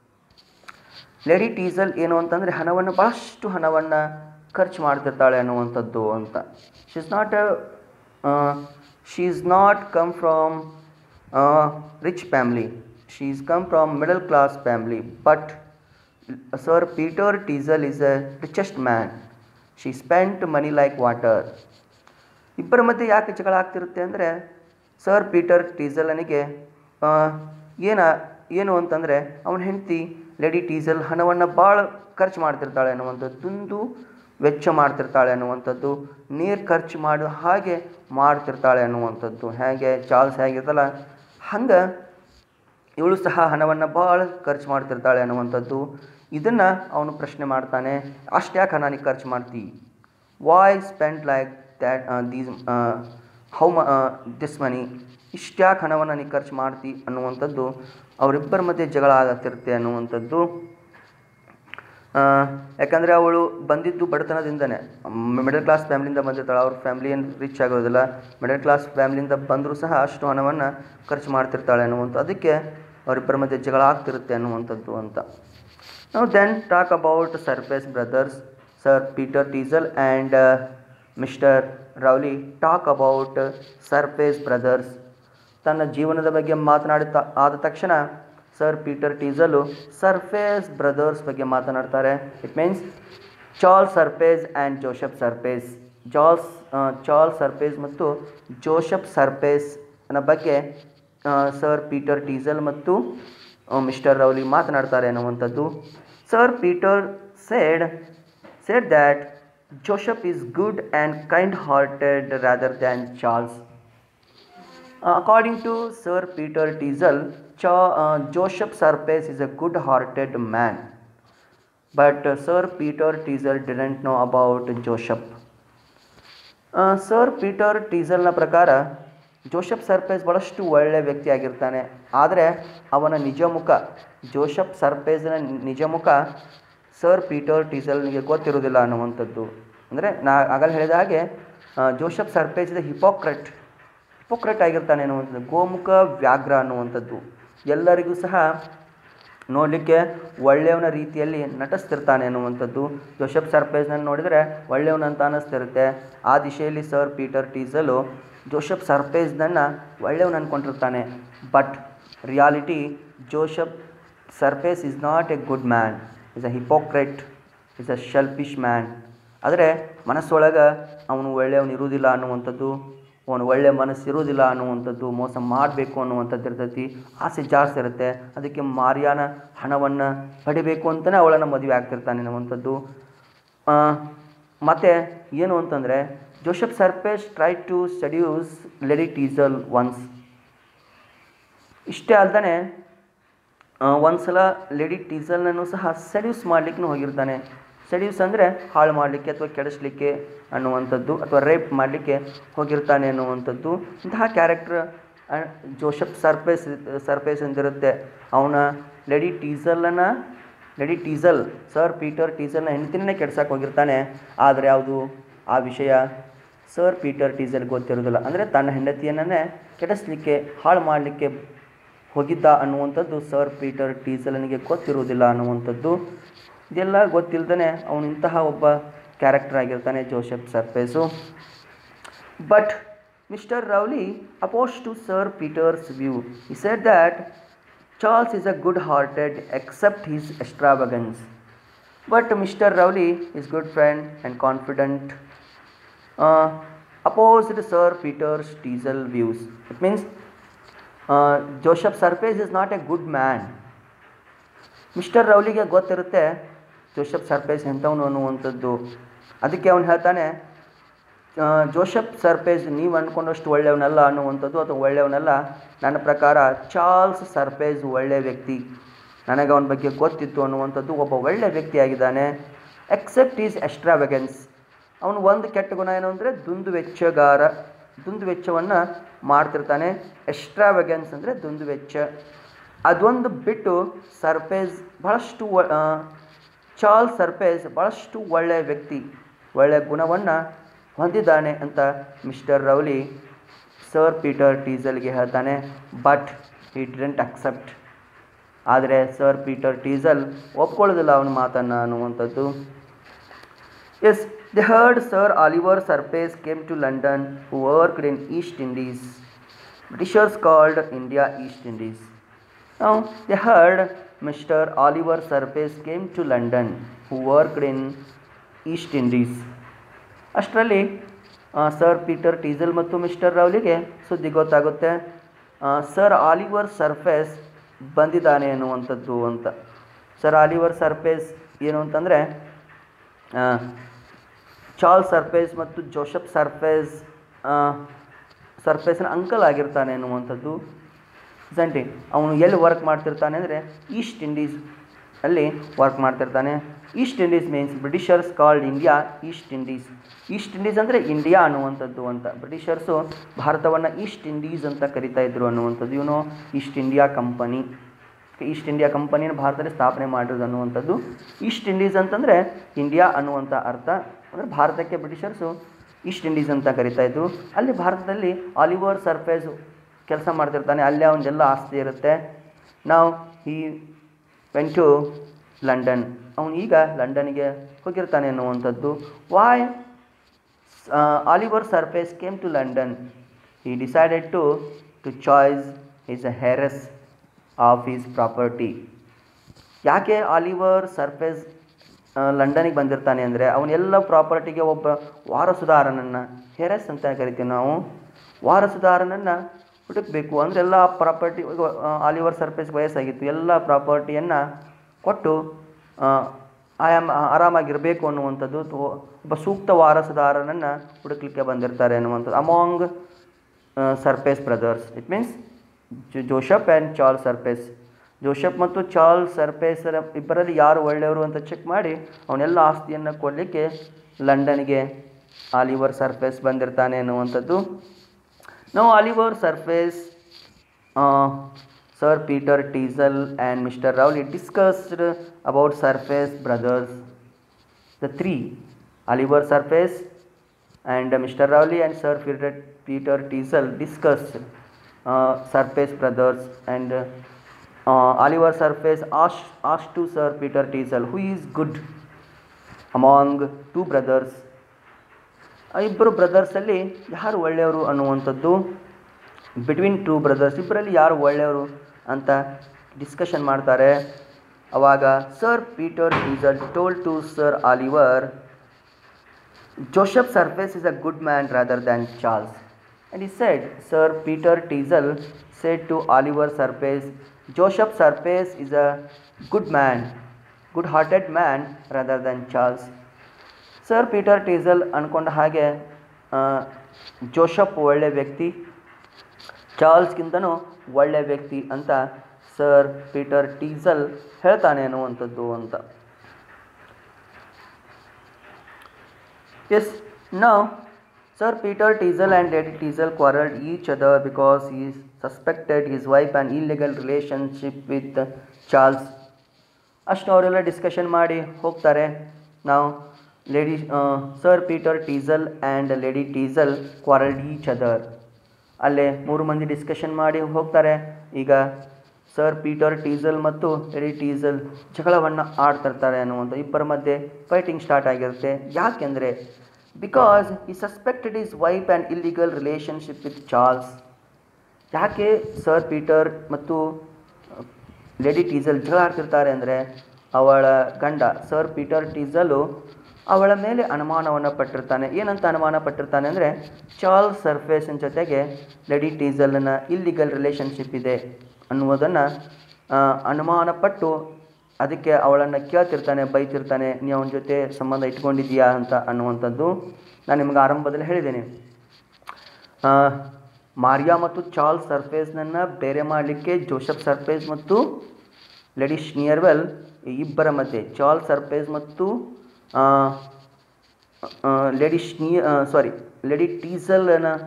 Lady Teazle ಏನು ಅಂತಂದರೆ ಹಣವನ್ನು ಭಾಳಷ್ಟು ಹಣವನ್ನು ಖರ್ಚು ಮಾಡ್ತಿರ್ತಾಳೆ ಅನ್ನುವಂಥದ್ದು ಅಂತ she is not she is not come from rich family she is come from middle class family but Sir Peter Teazle is a richest man she spent money like water ಇಬ್ಬರ ಮಧ್ಯೆ ಯಾಕೆ ಜಗಳ ಆಗ್ತಿರುತ್ತೆ ಅಂದರೆ ಸರ್ ಪೀಟರ್ ಟೀಸಲನಿಗೆ ಆ, ಏನ ಏನು ಅಂತಂದರೆ ಅವನ ಹೆಂಡತಿ ಲೇಡಿ ಟೀಸಲ್ ಹಣವನ್ನು ಭಾಳ ಖರ್ಚು ಮಾಡ್ತಿರ್ತಾಳೆ ಅನ್ನುವಂಥದ್ದೊಂದು ವೆಚ್ಚ ಮಾಡ್ತಿರ್ತಾಳೆ ಅನ್ನುವಂಥದ್ದು ನೀರು ಖರ್ಚು ಮಾಡೋ ಹಾಗೆ ಮಾಡ್ತಿರ್ತಾಳೆ ಅನ್ನುವಂಥದ್ದು ಹೇಗೆ ಚಾರ್ಲ್ಸ್ ಹೇಗಿರ್ತಲ್ಲ ಹಂಗೆ ಇವಳು ಸಹ ಹಣವನ್ನು ಭಾಳ ಖರ್ಚು ಮಾಡ್ತಿರ್ತಾಳೆ ಅನ್ನುವಂಥದ್ದು ಇದನ್ನು ಅವನು ಪ್ರಶ್ನೆ ಮಾಡ್ತಾನೆ ಅಷ್ಟ್ಯಾಕೆ ಹಣ ನೀ ಖರ್ಚು ಮಾಡ್ತಿ why spend like that these how ಮ ದಿಸ್ ಮನಿ ಇಷ್ಟ್ಯಾಕೆ ಹಣವನ್ನು ನೀ ಖರ್ಚು ಮಾಡ್ತಿ ಅನ್ನುವಂಥದ್ದು ಅವರಿಬ್ಬರ ಮಧ್ಯೆ ಜಗಳ ಆಗತ್ತಿರುತ್ತೆ ಅನ್ನುವಂಥದ್ದು ಆ, ಯಾಕಂದರೆ ಅವಳು ಬಂದಿದ್ದು ಬಡತನದಿಂದನೇ ಮಿಡಲ್ ಕ್ಲಾಸ್ ಫ್ಯಾಮ್ಲಿಯಿಂದ ಬಂದಿರ್ತಾಳೆ ಅವ್ರ ಫ್ಯಾಮ್ಲಿ ಏನು ರಿಚ್ ಆಗೋದಿಲ್ಲ ಮಿಡಲ್ ಕ್ಲಾಸ್ ಫ್ಯಾಮ್ಲಿಯಿಂದ ಬಂದರೂ ಸಹ ಅಷ್ಟು ಹಣವನ್ನು ಖರ್ಚು ಮಾಡ್ತಿರ್ತಾಳೆ ಅನ್ನುವಂಥ ಅದಕ್ಕೆ ಅವರಿಬ್ಬರ ಮಧ್ಯೆ ಜಗಳ ಆಗ್ತಿರುತ್ತೆ ಅನ್ನುವಂಥದ್ದು ಅಂತ ನಾವು then talk about Surface brothers Sir Peter Teazle and Mister Rowley talk about Surface brothers ತನ್ನ ಜೀವನದ ಬಗ್ಗೆ ಮಾತನಾಡುತ್ತಾ ಆದ ತಕ್ಷಣ Sir Peter Teazle Surface brothers ಬಗ್ಗೆ ಮಾತನಾಡ್ತಾರೆ it means Charles Surface and Joseph Surface Charles Charles Surface ಮತ್ತು ಜೋಸೆಫ್ ಸರ್ಪೇಸ್ ಅನ್ನೋ ಬಗ್ಗೆ ಸರ್ ಪೀಟರ್ ಟೀಸಲ್ ಮತ್ತು ಮಿಸ್ಟರ್ ರೌಲಿ ಮಾತನಾಡ್ತಾರೆ ಅನ್ನುವಂಥದ್ದು Sir Peter said said that Joseph is good and kind hearted rather than Charles. Uh, according to Sir Peter Teasel, Cha- uh, Joseph Surface is a good hearted man. But uh, Sir Peter Teasel didn't know about Joseph. Uh, Sir Peter ಟೀಸಲ್ನ ಪ್ರಕಾರ Joseph surface ಭಾಳಷ್ಟು ಒಳ್ಳೆಯ ವ್ಯಕ್ತಿ ಆಗಿರ್ತಾನೆ ಆದರೆ ಅವನ ನಿಜ ಮುಖ ಜೋಸೆಫ್ ಸರ್ಪೇಸ್ನ ನಿಜ ಮುಖ ಸರ್ ಪೀಟರ್ ಟೀಸಲ್ನಿಗೆ ಗೊತ್ತಿರೋದಿಲ್ಲ ಅನ್ನುವಂಥದ್ದು ಅಂದರೆ ನಾ ಆಗಲೇ ಹೇಳಿದ ಹಾಗೆ ಆ, ಜೋಸೆಫ್ ಸರ್ಪೇಸ್ ಇದೆ ಹಿಪೋಕ್ರೆಟ್ ಹಿಪೋಕ್ರೆಟ್ ಆಗಿರ್ತಾನೆ ಅನ್ನುವಂಥದ್ದು ಗೋಮುಖ ವ್ಯಾಘ್ರ ಅನ್ನುವಂಥದ್ದು ಎಲ್ಲರಿಗೂ ಸಹ ನೋಡಲಿಕ್ಕೆ ಒಳ್ಳೆಯವನ ರೀತಿಯಲ್ಲಿ ನಟಿಸ್ತಿರ್ತಾನೆ ಅನ್ನುವಂಥದ್ದು ಜೋಸೆಫ್ ಸರ್ಪೇಸ್ನ ನೋಡಿದರೆ ಒಳ್ಳೆಯವನಂತ ಅನ್ನಿಸ್ತಿರುತ್ತೆ ಆ ದಿಶೆಯಲ್ಲಿ ಸರ್ ಪೀಟರ್ ಟೀಸಲು ಜೋಸೆಫ್ ಸರ್ಪೇಸ್ನನ್ನು ಒಳ್ಳೆಯವನು ಅಂದ್ಕೊಂಡಿರ್ತಾನೆ but reality Joseph Surface is not a good man is a hypocrite is a selfish man ಆದರೆ ಮನಸ್ಸೊಳಗೆ ಅವನು ಒಳ್ಳೆಯವನು ಇರುವುದಿಲ್ಲ ಅನ್ನುವಂಥದ್ದು ಅವನು ಒಳ್ಳೆಯ ಮನಸ್ಸು ಇರುವುದಿಲ್ಲ ಅನ್ನುವಂಥದ್ದು ಮೋಸ ಮಾಡಬೇಕು ಅನ್ನುವಂಥದ್ದು ಇರ್ತೈತಿ ಆಸೆ ಜಾಸ್ತಿ ಇರುತ್ತೆ ಅದಕ್ಕೆ ಮಾರಿಯಾನ ಹಣವನ್ನು ಪಡಿಬೇಕು ಅಂತಲೇ ಅವಳನ್ನು ಮದುವೆ ಆಗ್ತಿರ್ತಾನೆ ಅನ್ನುವಂಥದ್ದು ಆ, ಮತ್ತೆ ಏನು ಅಂತಂದರೆ Joseph Surface try to seduce Lady Teazle once ಇಷ್ಟೇ ಅಲ್ದೇ ಒಂದು ಸಲ ಲೇಡಿ ಟೀಸಲ್ನನ್ನು ಸಹ ಸೆಡ್ಯೂಸ್ ಮಾಡಲಿಕ್ಕೆ ಹೋಗಿರ್ತಾನೆ ಸೆಡ್ಯೂಸ್ ಅಂದರೆ ಹಾಳು ಮಾಡಲಿಕ್ಕೆ ಅಥವಾ ಕೆಡಿಸ್ಲಿಕ್ಕೆ ಅನ್ನುವಂಥದ್ದು ಅಥವಾ ರೇಪ್ ಮಾಡಲಿಕ್ಕೆ ಹೋಗಿರ್ತಾನೆ ಅನ್ನುವಂಥದ್ದು ಇಂತಹ ಕ್ಯಾರೆಕ್ಟರ್ ಜೋಸೆಫ್ ಸರ್ಪೇಸ್ ಸರ್ಪೇಸ್ ಎಂದಿರುತ್ತೆ ಅವನ ಲೇಡಿ ಟೀಸಲನ್ನು ಲೇಡಿ ಟೀಸಲ್ ಸರ್ ಪೀಟರ್ ಟೀಸಲ್ನ ಹೆಂಡತಿನೇ ಕೆಡ್ಸಕ್ಕೆ ಹೋಗಿರ್ತಾನೆ ಆದರೆ ಯಾವುದು ಆ ವಿಷಯ ಸರ್ ಪೀಟರ್ ಟೀಸಲ್ ಗೊತ್ತಿರೋದಿಲ್ಲ ಅಂದರೆ ತನ್ನ ಹೆಂಡತಿಯನ್ನೇ ಕೆಡಿಸ್ಲಿಕ್ಕೆ ಹಾಳು ಮಾಡಲಿಕ್ಕೆ ಹೋಗಿದ್ದ ಅನ್ನುವಂಥದ್ದು ಸರ್ ಪೀಟರ್ ಟೀಸಲನಿಗೆ ಗೊತ್ತಿರುವುದಿಲ್ಲ ಅನ್ನುವಂಥದ್ದು ಇದೆಲ್ಲ ಗೊತ್ತಿಲ್ಲದೇ ಅವನು ಇಂತಹ ಒಬ್ಬ ಕ್ಯಾರೆಕ್ಟರ್ ಆಗಿರ್ತಾನೆ Joseph Surface but Mister Rowley oppose to Sir Peter's view he said that Charles is a good hearted except his extravagance but Mister Rowley is good friend and confident opposed Sir Peter's Teazle views it means Joseph Surface is not a good man Mister ರೌಲಿಗೆ ಗೊತ್ತಿರುತ್ತೆ Joseph surface ಎಂಥವನು ಅನ್ನುವಂಥದ್ದು ಅದಕ್ಕೆ ಅವನು ಹೇಳ್ತಾನೆ ಆ, Joseph surface ನೀವು ಅಂದ್ಕೊಂಡಷ್ಟು ಒಳ್ಳೆಯವನಲ್ಲ ಅನ್ನುವಂಥದ್ದು ಅಥವಾ ಒಳ್ಳೆಯವನಲ್ಲ ನನ್ನ ಪ್ರಕಾರ ಚಾರ್ಲ್ಸ್ ಸರ್ಪೇಸ್ ಒಳ್ಳೆಯ ವ್ಯಕ್ತಿ ನನಗೆ ಅವನ ಬಗ್ಗೆ ಗೊತ್ತಿತ್ತು ಅನ್ನುವಂಥದ್ದು ಒಬ್ಬ ಒಳ್ಳೆಯ ವ್ಯಕ್ತಿಯಾಗಿದ್ದಾನೆ ಎಕ್ಸೆಪ್ಟ್ ಈಸ್ ಎಕ್ಸ್ಟ್ರಾವೆಗೆನ್ಸ್ ಅವನು ಒಂದು ಕೆಟ್ಟ ಗುಣ ಏನು ಅಂದರೆ ದುಂದು ವೆಚ್ಚಗಾರ ದುಂದು ವೆಚ್ಚವನ್ನು ಮಾಡ್ತಿರ್ತಾನೆ ಎಕ್ಸ್ಟ್ರಾವೆಗೆನ್ಸ್ ಅಂದರೆ ದುಂದು ವೆಚ್ಚ ಅದೊಂದು ಬಿಟ್ಟು ಸರ್ಪೇಸ್ ಭಾಳಷ್ಟು ಒ- ಆ, ಚಾರ್ಲ್ಸ್ ಸರ್ಪೇಸ್ ಭಾಳಷ್ಟು ಒಳ್ಳೆಯ ವ್ಯಕ್ತಿ ಒಳ್ಳೆಯ ಗುಣವನ್ನು ಹೊಂದಿದ್ದಾನೆ ಅಂತ ಮಿಸ್ಟರ್ ರೌಲಿ ಸರ್ ಪೀಟರ್ ಟೀಸಲ್ಗೆ ಹೇಳ್ತಾನೆ ಬಟ್ ಈ ಡಿಡೆಂಟ್ ಅಕ್ಸೆಪ್ಟ್ ಆದರೆ ಸರ್ ಪೀಟರ್ ಟೀಸಲ್ ಒಪ್ಕೊಳ್ಳೋದಿಲ್ಲ ಅವನ ಮಾತನ್ನು ಅನ್ನುವಂಥದ್ದು yes they heard Sir Oliver Surface came to London who worked in East Indies Britishers called India East Indies Now, they heard Mr. Oliver Surface came to London, who worked in East Indies. ಅಷ್ಟರಲ್ಲಿ Sir Peter Teazle ಮತ್ತು Mister ರೌಲಿಗೆ ಸುದ್ದಿ ಗೊತ್ತಾಗುತ್ತೆ sir Oliver surface ಬಂದಿದ್ದಾನೆ ಅನ್ನುವಂಥದ್ದು ಅಂತ Sir Oliver Surface ಏನು ಅಂತಂದರೆ ಚಾರ್ಲ್ಸ್ ಸರ್ಫೇಸ್ ಮತ್ತು ಜೋಸಫ್ ಸರ್ಫೇಸ್ ಸರ್ಫೇಸ್ನ ಅಂಕಲ್ ಆಗಿರ್ತಾನೆ ಅನ್ನುವಂಥದ್ದು ಸಂಟಿ ಅವನು ಎಲ್ಲಿ ವರ್ಕ್ ಮಾಡ್ತಿರ್ತಾನೆ ಅಂದರೆ ಈಸ್ಟ್ ಇಂಡೀಸ್ ಅಲ್ಲಿ ವರ್ಕ್ ಮಾಡ್ತಿರ್ತಾನೆ East Indies means Britishers called India East Indies East Indies ಅಂದರೆ ಇಂಡಿಯಾ ಅನ್ನುವಂಥದ್ದು ಅಂತ ಬ್ರಿಟಿಷರ್ಸು ಭಾರತವನ್ನು ಈಸ್ಟ್ ಇಂಡೀಸ್ ಅಂತ ಕರಿತಾ ಇದ್ರು ಅನ್ನುವಂಥದ್ದು ಇವನು East India Company East India ಕಂಪನಿನ ಭಾರತದಲ್ಲಿ ಸ್ಥಾಪನೆ ಮಾಡಿರೋದು ಅನ್ನುವಂಥದ್ದು ಈಸ್ಟ್ ಇಂಡೀಸ್ ಅಂತಂದರೆ ಇಂಡಿಯಾ ಅನ್ನುವಂಥ ಅರ್ಥ ಅಂದರೆ ಭಾರತಕ್ಕೆ ಬ್ರಿಟಿಷರ್ಸು ಈಸ್ಟ್ ಇಂಡೀಸ್ ಅಂತ ಕರಿತಾ ಇದ್ರು ಅಲ್ಲಿ ಭಾರತದಲ್ಲಿ ಆಲಿವರ್ ಸರ್ಫೇಸ್ ಕೆಲಸ ಮಾಡ್ತಿರ್ತಾನೆ ಅಲ್ಲೇ ಅವನಿಗೆಲ್ಲ ಆಸ್ತಿ ಇರುತ್ತೆ ನಾವು ಈ ವೆಂಟ್ ಟು ಲಂಡನ್ ಅವನು ಈಗ ಲಂಡನ್ಗೆ ಹೋಗಿರ್ತಾನೆ ಅನ್ನುವಂಥದ್ದು why Oliver Surface came to London he decided to to choice his a heirs of his property ಯಾಕೆ ಆಲಿವರ್ ಸರ್ಫೇಸ್ ಲಂಡನಿಗೆ ಬಂದಿರ್ತಾನೆ ಅಂದರೆ ಅವನೆಲ್ಲ ಪ್ರಾಪರ್ಟಿಗೆ ಒಬ್ಬ ವಾರಸುದಾರನನ್ನು ಹೆರಸ್ ಅಂತ ಕರಿತೀವಿ ನಾವು ವಾರಸುದಾರನನ್ನು ಹುಡುಕಬೇಕು ಅಂದರೆ ಎಲ್ಲ ಪ್ರಾಪರ್ಟಿ ಆಲಿವರ್ ಸರ್ಫೇಸ್ ವಯಸ್ಸಾಗಿತ್ತು ಎಲ್ಲ ಪ್ರಾಪರ್ಟಿಯನ್ನು ಕೊಟ್ಟು ಆಯಾಮ ಆರಾಮಾಗಿರಬೇಕು ಅನ್ನುವಂಥದ್ದು ತೋ- ಒಬ್ಬ ಸೂಕ್ತ ವಾರಸುದಾರನನ್ನು ಹುಡುಕ್ಲಿಕ್ಕೆ ಬಂದಿರ್ತಾರೆ ಅನ್ನುವಂಥದ್ದು among Surface brothers it means Joseph and Charles Surface Joseph ಮತ್ತು ಚಾರ್ಲ್ಸ್ ಸರ್ಫೇಸರ ಇಬ್ಬರಲ್ಲಿ ಯಾರು ಒಳ್ಳೆಯವರು ಅಂತ ಚೆಕ್ ಮಾಡಿ ಅವನೆಲ್ಲ ಆಸ್ತಿಯನ್ನು ಕೊಡಲಿಕ್ಕೆ ಲಂಡನ್ಗೆ ಆಲಿವರ್ ಸರ್ಫೇಸ್ ಬಂದಿರ್ತಾನೆ ಅನ್ನುವಂಥದ್ದು ನಾವು Oliver Surface Sir Peter Teazle and Mister Rowley discussed about Surface brothers the three Oliver Surface and uh, Mr. Rowley and Sir Peter, Peter Teasel discussed uh, Surface brothers and uh, uh, Oliver Surface asked, asked to Sir Peter Teasel who is good among two brothers ಆ ಇಬ್ಬರು ಬ್ರದರ್ಸಲ್ಲಿ ಯಾರು ಒಳ್ಳೆಯವರು ಅನ್ನುವಂಥದ್ದು between two brothers ಇಬ್ಬರಲ್ಲಿ ಯಾರು ಒಳ್ಳೆಯವರು ಅಂತ discussion ಮಾಡ್ತಾರೆ ಅವಾಗ Sir Peter Teazle told to Sir Oliver Joseph Surface is a good man rather than Charles and he said Sir Peter Teazle said to Oliver Surface Joseph Surface is a good man good hearted man rather than Charles Sir Peter Teazle ಅಂದ್ಕೊಂಡ ಹಾಗೆ ಆ, Joseph ಒಳ್ಳೆ ವ್ಯಕ್ತಿ ಚಾರ್ಲ್ಸ್ಗಿಂತನೂ ಒಳ್ಳೆ ವ್ಯಕ್ತಿ ಅಂತ sir Peter Teazle ಹೇಳ್ತಾನೆ ಅನ್ನುವಂಥದ್ದು ಅಂತ ಎಸ್ ನಾವು Sir Peter Teazle and lady Teazle quarreled each other because he suspected his wife an illegal relationship with Charles ಅಷ್ಟು ಅವರೆಲ್ಲ ಡಿಸ್ಕಷನ್ ಮಾಡಿ ಹೋಗ್ತಾರೆ ನಾವು Lady Sir Peter Teazle and lady Teazle quarreled each other ಅಲ್ಲೇ ಮೂರು ಮಂದಿ discussion ಮಾಡಿ ಹೋಗ್ತಾರೆ ಈಗ ಸರ್ ಪೀಟರ್ ಟೀಸಲ್ ಮತ್ತು ಲೇಡಿ ಟೀಸಲ್ ಜಗಳವನ್ನು ಆಡ್ತಿರ್ತಾರೆ ಅನ್ನುವಂಥ ಇಬ್ಬರ ಮಧ್ಯೆ ಫೈಟಿಂಗ್ ಸ್ಟಾರ್ಟ್ ಆಗಿರುತ್ತೆ ಯಾಕೆಂದರೆ because he suspected his wife and illegal relationship with Charles ಯಾಕೆ ಸರ್ ಪೀಟರ್ ಮತ್ತು ಲೇಡಿ ಟೀಸಲ್ ಜಗಳ ಆಡ್ತಿರ್ತಾರೆ ಅಂದರೆ ಅವಳ ಗಂಡ ಸರ್ ಪೀಟರ್ ಟೀಸಲು ಅವಳ ಮೇಲೆ ಅನುಮಾನವನ್ನು ಪಟ್ಟಿರ್ತಾನೆ ಏನಂತ ಅನುಮಾನ ಪಟ್ಟಿರ್ತಾನೆ ಅಂದರೆ ಚಾರ್ಲ್ಸ್ ಸರ್ಫೇಸಿನ ಜೊತೆಗೆ ಲೇಡಿ ಟೀಸಲ್ನ ಇಲ್ಲಿಗಲ್ ರಿಲೇಷನ್ಶಿಪ್ ಇದೆ ಅನ್ನುವುದನ್ನು ಅನುಮಾನ ಪಟ್ಟು ಅದಕ್ಕೆ ಅವಳನ್ನು ಕೇಳ್ತಿರ್ತಾನೆ ಬೈತಿರ್ತಾನೆ ನೀ ಅವನ ಜೊತೆ ಸಂಬಂಧ ಇಟ್ಕೊಂಡಿದ್ದೀಯಾ ಅಂತ ಅನ್ನುವಂಥದ್ದು ನಾನು ನಿಮಗೆ ಆರಂಭದಲ್ಲಿ ಹೇಳಿದ್ದೇನೆ ಆ, ಮಾರಿಯಾ ಮತ್ತು ಚಾರ್ಲ್ಸ್ ಸರ್ಫೇಸ್ನನ್ನು ಬೇರೆ ಮಾಡಲಿಕ್ಕೆ ಜೋಸೆಫ್ ಸರ್ಫೇಸ್ ಮತ್ತು ಲೇಡಿ ಶ್ನಿಯರ್ವೆಲ್ ಈ ಇಬ್ಬರ ಮಧ್ಯೆ ಚಾರ್ಲ್ಸ್ ಸರ್ಫೇಸ್ ಮತ್ತು ಆ, ಆ, ಲೇಡಿ ಶ್ನಿ ಸಾರಿ ಲೇಡಿ ಟೀಸಲ್ನ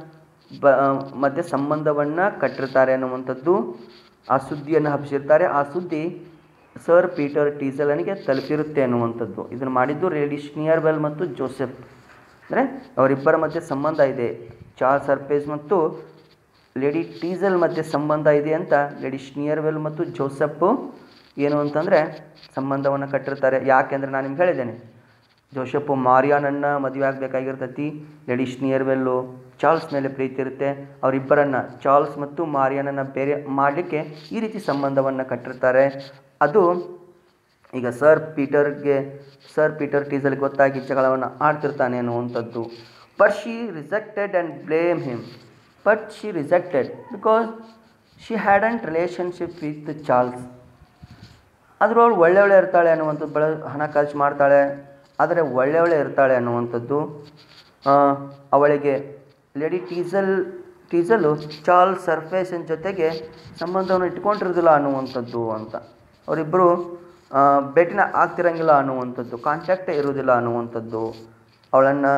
ಬ ಮಧ್ಯೆ ಸಂಬಂಧವನ್ನು ಕಟ್ಟಿರ್ತಾರೆ ಅನ್ನುವಂಥದ್ದು ಆ ಸುದ್ದಿಯನ್ನು ಹಬ್ಬಿಸಿರ್ತಾರೆ ಆ ಸುದ್ದಿ ಸರ್ ಪೀಟರ್ ಟೀಸಲನಿಗೆ ತಲುಪಿರುತ್ತೆ ಅನ್ನುವಂಥದ್ದು ಇದನ್ನು ಮಾಡಿದ್ದು ಲೇಡಿ ಸ್ನಿಯರ್ವೆಲ್ ಮತ್ತು ಜೋಸೆಫ್ ಅಂದರೆ ಅವರಿಬ್ಬರ ಮಧ್ಯೆ ಸಂಬಂಧ ಇದೆ ಚಾರ್ಲ್ಸ್ ಸರ್ಪೇಸ್ ಮತ್ತು ಲೇಡಿ ಟೀಸಲ್ ಮಧ್ಯೆ ಸಂಬಂಧ ಇದೆ ಅಂತ ಲೇಡಿ ಸ್ನಿಯರ್ವೆಲ್ ಮತ್ತು ಜೋಸೆಫ್ ಏನು ಅಂತಂದರೆ ಸಂಬಂಧವನ್ನು ಕಟ್ಟಿರ್ತಾರೆ ಯಾಕೆಂದರೆ ನಾನು ನಿಮ್ಗೆ ಹೇಳಿದ್ದೇನೆ ಜೋಸೆಫು ಮಾರಿಯಾನನ್ನು ಮದುವೆ ಆಗಬೇಕಾಗಿರ್ತೈತಿ ಲೇಡಿ ಸ್ನಿಯರ್ವೆಲ್ಲು ಚಾರ್ಲ್ಸ್ ಮೇಲೆ ಪ್ರೀತಿ ಇರುತ್ತೆ ಅವರಿಬ್ಬರನ್ನು ಚಾರ್ಲ್ಸ್ ಮತ್ತು ಮಾರಿಯಾನನ್ನು ಬೇರೆ ಮಾಡಲಿಕ್ಕೆ ಈ ರೀತಿ ಸಂಬಂಧವನ್ನು ಕಟ್ಟಿರ್ತಾರೆ ಅದು ಈಗ ಸರ್ ಪೀಟರ್ಗೆ ಸರ್ ಪೀಟರ್ ಟೀಸಲ್ ಗೊತ್ತಾಗಿ ಜಗಳವನ್ನು ಆಡ್ತಿರ್ತಾನೆ ಅನ್ನುವಂಥದ್ದು but she rejected and blame him but she rejected because she had and relationship with Charles ಅದರೊಳಗೆ ಒಳ್ಳೆ ಒಳ್ಳೆ ಇರ್ತಾಳೆ ಅನ್ನುವಂಥದ್ದು ಬಳ ಹಣ ಖರ್ಚು ಮಾಡ್ತಾಳೆ ಆದರೆ ಒಳ್ಳೆ ಒಳ್ಳೆ ಇರ್ತಾಳೆ ಅನ್ನುವಂಥದ್ದು ಆ, ಅವಳಿಗೆ ಲೇಡಿ ಟೀಸಲ್ ಟೀಸಲು ಚಾರ್ಲ್ಸ್ ಸರ್ಫೇಸಿನ ಜೊತೆಗೆ ಸಂಬಂಧವನ್ನು ಇಟ್ಕೊಂಡಿರೋದಿಲ್ಲ ಅನ್ನುವಂಥದ್ದು ಅಂತ ಅವರಿಬ್ಬರು ಭೇಟಿನ ಆಗ್ತಿರಂಗಿಲ್ಲ ಅನ್ನುವಂಥದ್ದು ಕಾಂಟ್ಯಾಕ್ಟೇ ಇರೋದಿಲ್ಲ ಅನ್ನುವಂಥದ್ದು ಅವಳನ್ನು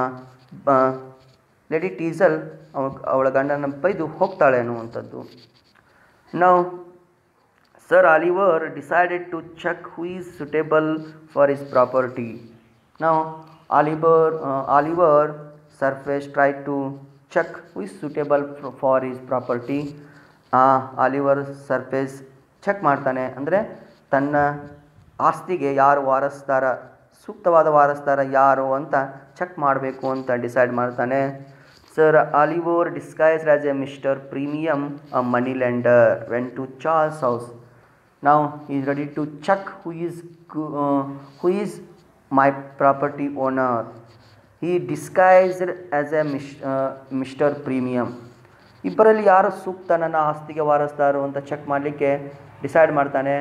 ಲೇಡಿ ಟೀಸಲ್ ಅವ ಅವಳ ಗಂಡನ ಬೈದು ಹೋಗ್ತಾಳೆ ಅನ್ನುವಂಥದ್ದು ನಾವು Sir Oliver decided to check who is suitable for his property. Now, Oliver, uh, Oliver Surface tried to check who is suitable for, for his property. Oliver Surface check ಮಾಡ್ತಾನೆ ಅಂದರೆ ತನ್ನ ಆಸ್ತಿಗೆ ಯಾರು ವಾರಸ್ದಾರ ಸೂಕ್ತವಾದ ವಾರಸ್ದಾರ ಯಾರು ಅಂತ ಚೆಕ್ ಮಾಡಬೇಕು ಅಂತ ಡಿಸೈಡ್ ಮಾಡ್ತಾನೆ Sir Oliver disguised as a Mister Premium a money lender went to Charles house now he is ready to check who is go- uh, who is my property owner he disguised as a mis- uh, mr premium ಇಬ್ಬರಲ್ಲಿ ಯಾರು ಸೂಕ್ತ ನನ್ನ ಆಸ್ತಿಗೆ ವಾರಸ್ದಾರು ಅಂತ check ಮಾಡಲಿಕ್ಕೆ decide ಮಾಡ್ತಾನೆ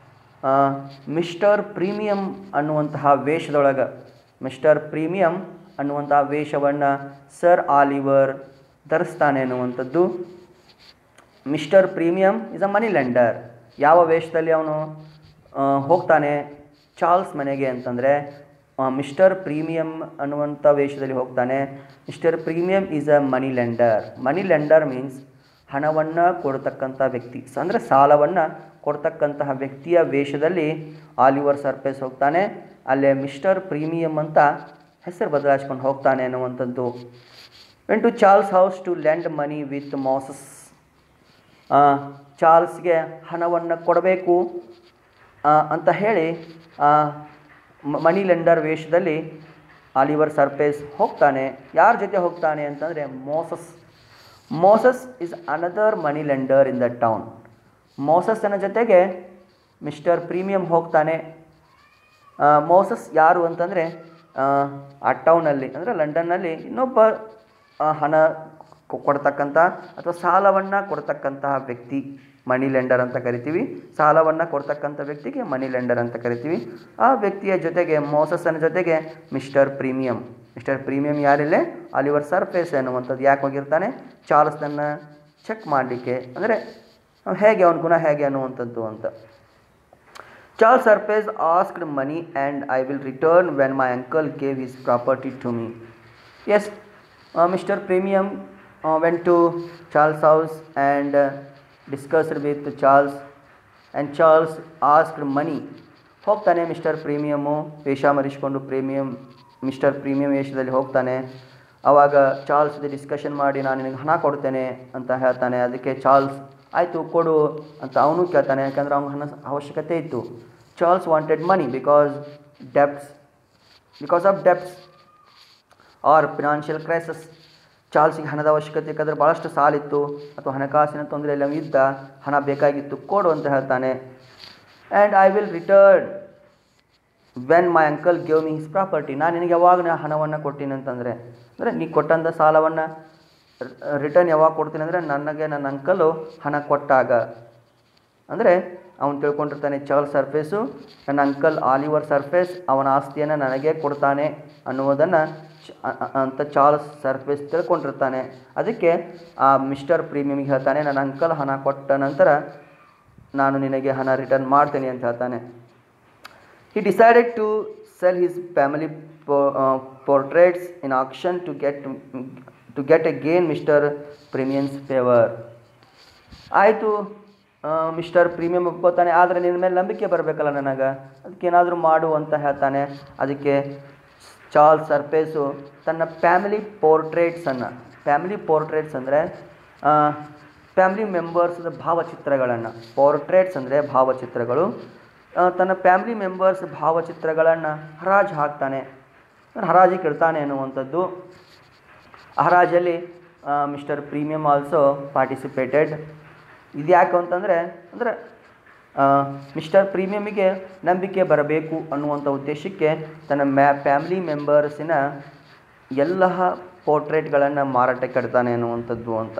mister premium ಅನ್ನುವಂತಹ ವೇಷದೊಳಗೆ mister premium ಅನ್ನುವಂತಹ ವೇಷವನ್ನು ಸರ್ ಆಲಿವರ್ ಧರಿಸ್ತಾನೆ ಅನ್ನುವಂಥದ್ದು Mister Premium is a money lender ಯಾವ ವೇಷದಲ್ಲಿ ಅವನು ಆ, ಹೋಗ್ತಾನೆ ಚಾರ್ಲ್ಸ್ ಮನೆಗೆ ಅಂತಂದರೆ ಮಿಸ್ಟರ್ ಪ್ರೀಮಿಯಂ ಅನ್ನುವಂಥ ವೇಷದಲ್ಲಿ ಹೋಗ್ತಾನೆ Mister Premium is a money lender money lender means ಹಣವನ್ನು ಕೊಡ್ತಕ್ಕಂಥ ವ್ಯಕ್ತಿ ಅಂದರೆ ಸಾಲವನ್ನು ಕೊಡ್ತಕ್ಕಂತಹ ವ್ಯಕ್ತಿಯ ವೇಷದಲ್ಲಿ ಆಲಿವರ್ ಸರ್ಪೇಸ್ ಹೋಗ್ತಾನೆ ಅಲ್ಲೇ ಮಿಸ್ಟರ್ ಪ್ರೀಮಿಯಂ ಅಂತ ಹೆಸರು ಬದಲಾಯಿಸ್ಕೊಂಡು ಹೋಗ್ತಾನೆ ಅನ್ನುವಂಥದ್ದು went to Charles house to lend money with Moses ಆ, ಚಾರ್ಲ್ಸ್ಗೆ ಹಣವನ್ನು ಕೊಡಬೇಕು ಆ, ಅಂತ ಹೇಳಿ ಆ, ಮ- ಮನಿ ಲೆಂಡರ್ ವೇಷದಲ್ಲಿ ಆಲಿವರ್ ಸರ್ಪೇಸ್ ಹೋಗ್ತಾನೆ ಯಾರ ಜೊತೆ ಹೋಗ್ತಾನೆ ಅಂತಂದರೆ Moses Moses is another money lender in the town ಮೋಸಸ್ನ ಜೊತೆಗೆ ಮಿಸ್ಟರ್ ಪ್ರೀಮಿಯಂ ಹೋಗ್ತಾನೆ ಆ, ಮೋಸಸ್ ಯಾರು ಅಂತಂದರೆ ಆ ಟೌನಲ್ಲಿ ಅಂದರೆ ಲಂಡನ್ನಲ್ಲಿ ಇನ್ನೊಬ್ಬ ಆ, ಹಣ ಕೊ- ಕೊಡ್ತಕ್ಕಂಥ ಅಥವಾ ಸಾಲವನ್ನು ಕೊಡ್ತಕ್ಕಂತಹ ವ್ಯಕ್ತಿ ಮನಿ ಲೆಂಡರ್ ಅಂತ ಕರಿತೀವಿ ಸಾಲವನ್ನು ಕೊಡ್ತಕ್ಕಂಥ ವ್ಯಕ್ತಿಗೆ ಮನಿ ಲೆಂಡರ್ ಅಂತ ಕರಿತೀವಿ ಆ ವ್ಯಕ್ತಿಯ ಜೊತೆಗೆ ಮೋಸಸ್ಸನ ಜೊತೆಗೆ ಮಿಸ್ಟರ್ ಪ್ರೀಮಿಯಂ ಮಿಸ್ಟರ್ ಪ್ರೀಮಿಯಂ ಯಾರಿಲ್ಲೇ ಆಲಿವರ್ ಸರ್ಫೇಸ್ ಅನ್ನುವಂಥದ್ದು ಯಾಕೆ ಹೋಗಿರ್ತಾನೆ ಚಾರ್ಲ್ಸನ್ನು ಚೆಕ್ ಮಾಡಲಿಕ್ಕೆ ಅಂದರೆ ಹೇಗೆ ಅವನ ಗುಣ ಹೇಗೆ ಅನ್ನುವಂಥದ್ದು ಅಂತ Charles Surface asked money and I will return when my uncle gave his property to me. Yes, uh, Mr. Premium uh, went to Charles' house and uh, discussed with Charles and Charles asked money. ಹೋಗ್ತಾನೆ Mister Premium ವೇಷ ಮರಿಸ್ಕೊಂಡು premium Mister premium ವೇಷದಲ್ಲಿ ಹೋಗ್ತಾನೆ ಆವಾಗ Charles discussion ಮಾಡಿ ನಾನು ನಿನಗೆ ಹಣ ಕೊಡ್ತೇನೆ ಅಂತ ಹೇಳ್ತಾನೆ ಅದಕ್ಕೆ ಚಾರ್ಲ್ಸ್ ಆಯಿತು ಕೊಡು ಅಂತ ಅವನು ಕೇಳ್ತಾನೆ ಯಾಕಂದ್ರೆ ಅವ್ನಿಗೆ ಹಣ ಅವಶ್ಯಕತೆ ಇತ್ತು Charles wanted money because debts because of debts or financial crisis ಚಾರ್ಲ್ಸಿಗೆ ಹಣದ ಅವಶ್ಯಕತೆ ಯಾಕಂದರೆ ಭಾಳಷ್ಟು ಸಾಲಿತ್ತು ಅಥವಾ ಹಣಕಾಸಿನ ತೊಂದರೆಯಲ್ಲಿ ಅವ್ನು ಇದ್ದ ಹಣ ಬೇಕಾಗಿತ್ತು ಕೊಡು ಅಂತ ಹೇಳ್ತಾನೆ and I will return when my uncle give me his property ನಾನು ನಿನಗೆ ಯಾವಾಗ ನಾ ಹಣವನ್ನು ಕೊಡ್ತೀನಿ ಅಂತಂದರೆ ಅಂದರೆ ನೀ ಕೊಟ್ಟಂಥ ಸಾಲವನ್ನು ರಿಟರ್ನ್ ಯಾವಾಗ ಕೊಡ್ತೀನಿ ಅಂದರೆ ನನಗೆ ನನ್ನ ಅಂಕಲು ಹಣ ಕೊಟ್ಟಾಗ ಅಂದರೆ ಅವನು ತಿಳ್ಕೊಂಡಿರ್ತಾನೆ ಚಾರ್ಲ್ ಸರ್ಫೇಸು ನನ್ನ ಅಂಕಲ್ ಆಲಿವರ್ ಸರ್ಫೇಸ್ ಅವನ ಆಸ್ತಿಯನ್ನು ನನಗೆ ಕೊಡ್ತಾನೆ ಅನ್ನುವುದನ್ನು ಚ- ಅ- ಅ- ಅಂತ ಚಾರ್ಲ್ಸ್ ಸರ್ಫೇಸ್ ತಿಳ್ಕೊಂಡಿರ್ತಾನೆ ಅದಕ್ಕೆ ಆ ಮಿಸ್ಟರ್ ಪ್ರೀಮಿಯಮ್ಗೆ ಹೇಳ್ತಾನೆ ನನ್ನ ಅಂಕಲ್ ಹಣ ಕೊಟ್ಟ ನಂತರ ನಾನು ನಿನಗೆ ಹಣ ರಿಟರ್ನ್ ಮಾಡ್ತೇನೆ ಅಂತ ಹೇಳ್ತಾನೆ He decided to sell his family po- uh, portraits in auction to get to get a gain Mister Premium's favour ಆಯಿತು ಮಿಸ್ಟರ್ ಪ್ರೀಮಿಯಂ ಒಪ್ಕೋತಾನೆ ಆದರೆ ನಿನ್ನ ಮೇಲೆ ನಂಬಿಕೆ ಬರಬೇಕಲ್ಲ ನನಗೆ ಅದಕ್ಕೇನಾದರೂ ಮಾಡು ಅಂತ ಹೇಳ್ತಾನೆ ಅದಕ್ಕೆ ಚಾರ್ಲ್ಸ್ ಸರ್ಪೇಸು ತನ್ನ ಫ್ಯಾಮಿಲಿ ಪೋರ್ಟ್ರೇಟ್ಸನ್ನು ಫ್ಯಾಮಿಲಿ ಪೋರ್ಟ್ರೇಟ್ಸ್ ಅಂದರೆ ಫ್ಯಾಮಿಲಿ ಮೆಂಬರ್ಸ್ದ ಭಾವಚಿತ್ರಗಳನ್ನು ಪೋರ್ಟ್ರೇಟ್ಸ್ ಅಂದರೆ ಭಾವಚಿತ್ರಗಳು ಆ, ತನ್ನ ಫ್ಯಾಮಿಲಿ ಮೆಂಬರ್ಸ್ ಭಾವಚಿತ್ರಗಳನ್ನು ಹರಾಜು ಹಾಕ್ತಾನೆ ಹರಾಜಿಗೆ ಇಡ್ತಾನೆ ಅನ್ನುವಂಥದ್ದು ಹರಾಜಲ್ಲಿ ಮಿಸ್ಟರ್ ಪ್ರೀಮಿಯಂ ಆಲ್ಸೋ ಪಾರ್ಟಿಸಿಪೇಟೆಡ್ ಇದು ಯಾಕೆ ಅಂತಂದರೆ ಅಂದರೆ ಮಿಸ್ಟರ್ ಪ್ರೀಮಿಯಮಿಗೆ ನಂಬಿಕೆ ಬರಬೇಕು ಅನ್ನುವಂಥ ಉದ್ದೇಶಕ್ಕೆ ತನ್ನ ಮ್ಯಾ ಫ್ಯಾಮಿಲಿ ಮೆಂಬರ್ಸಿನ ಎಲ್ಲ ಪೋರ್ಟ್ರೇಟ್ಗಳನ್ನು ಮಾರಾಟಕ್ಕೆ ಇಡ್ತಾನೆ ಅನ್ನುವಂಥದ್ದು ಅಂತ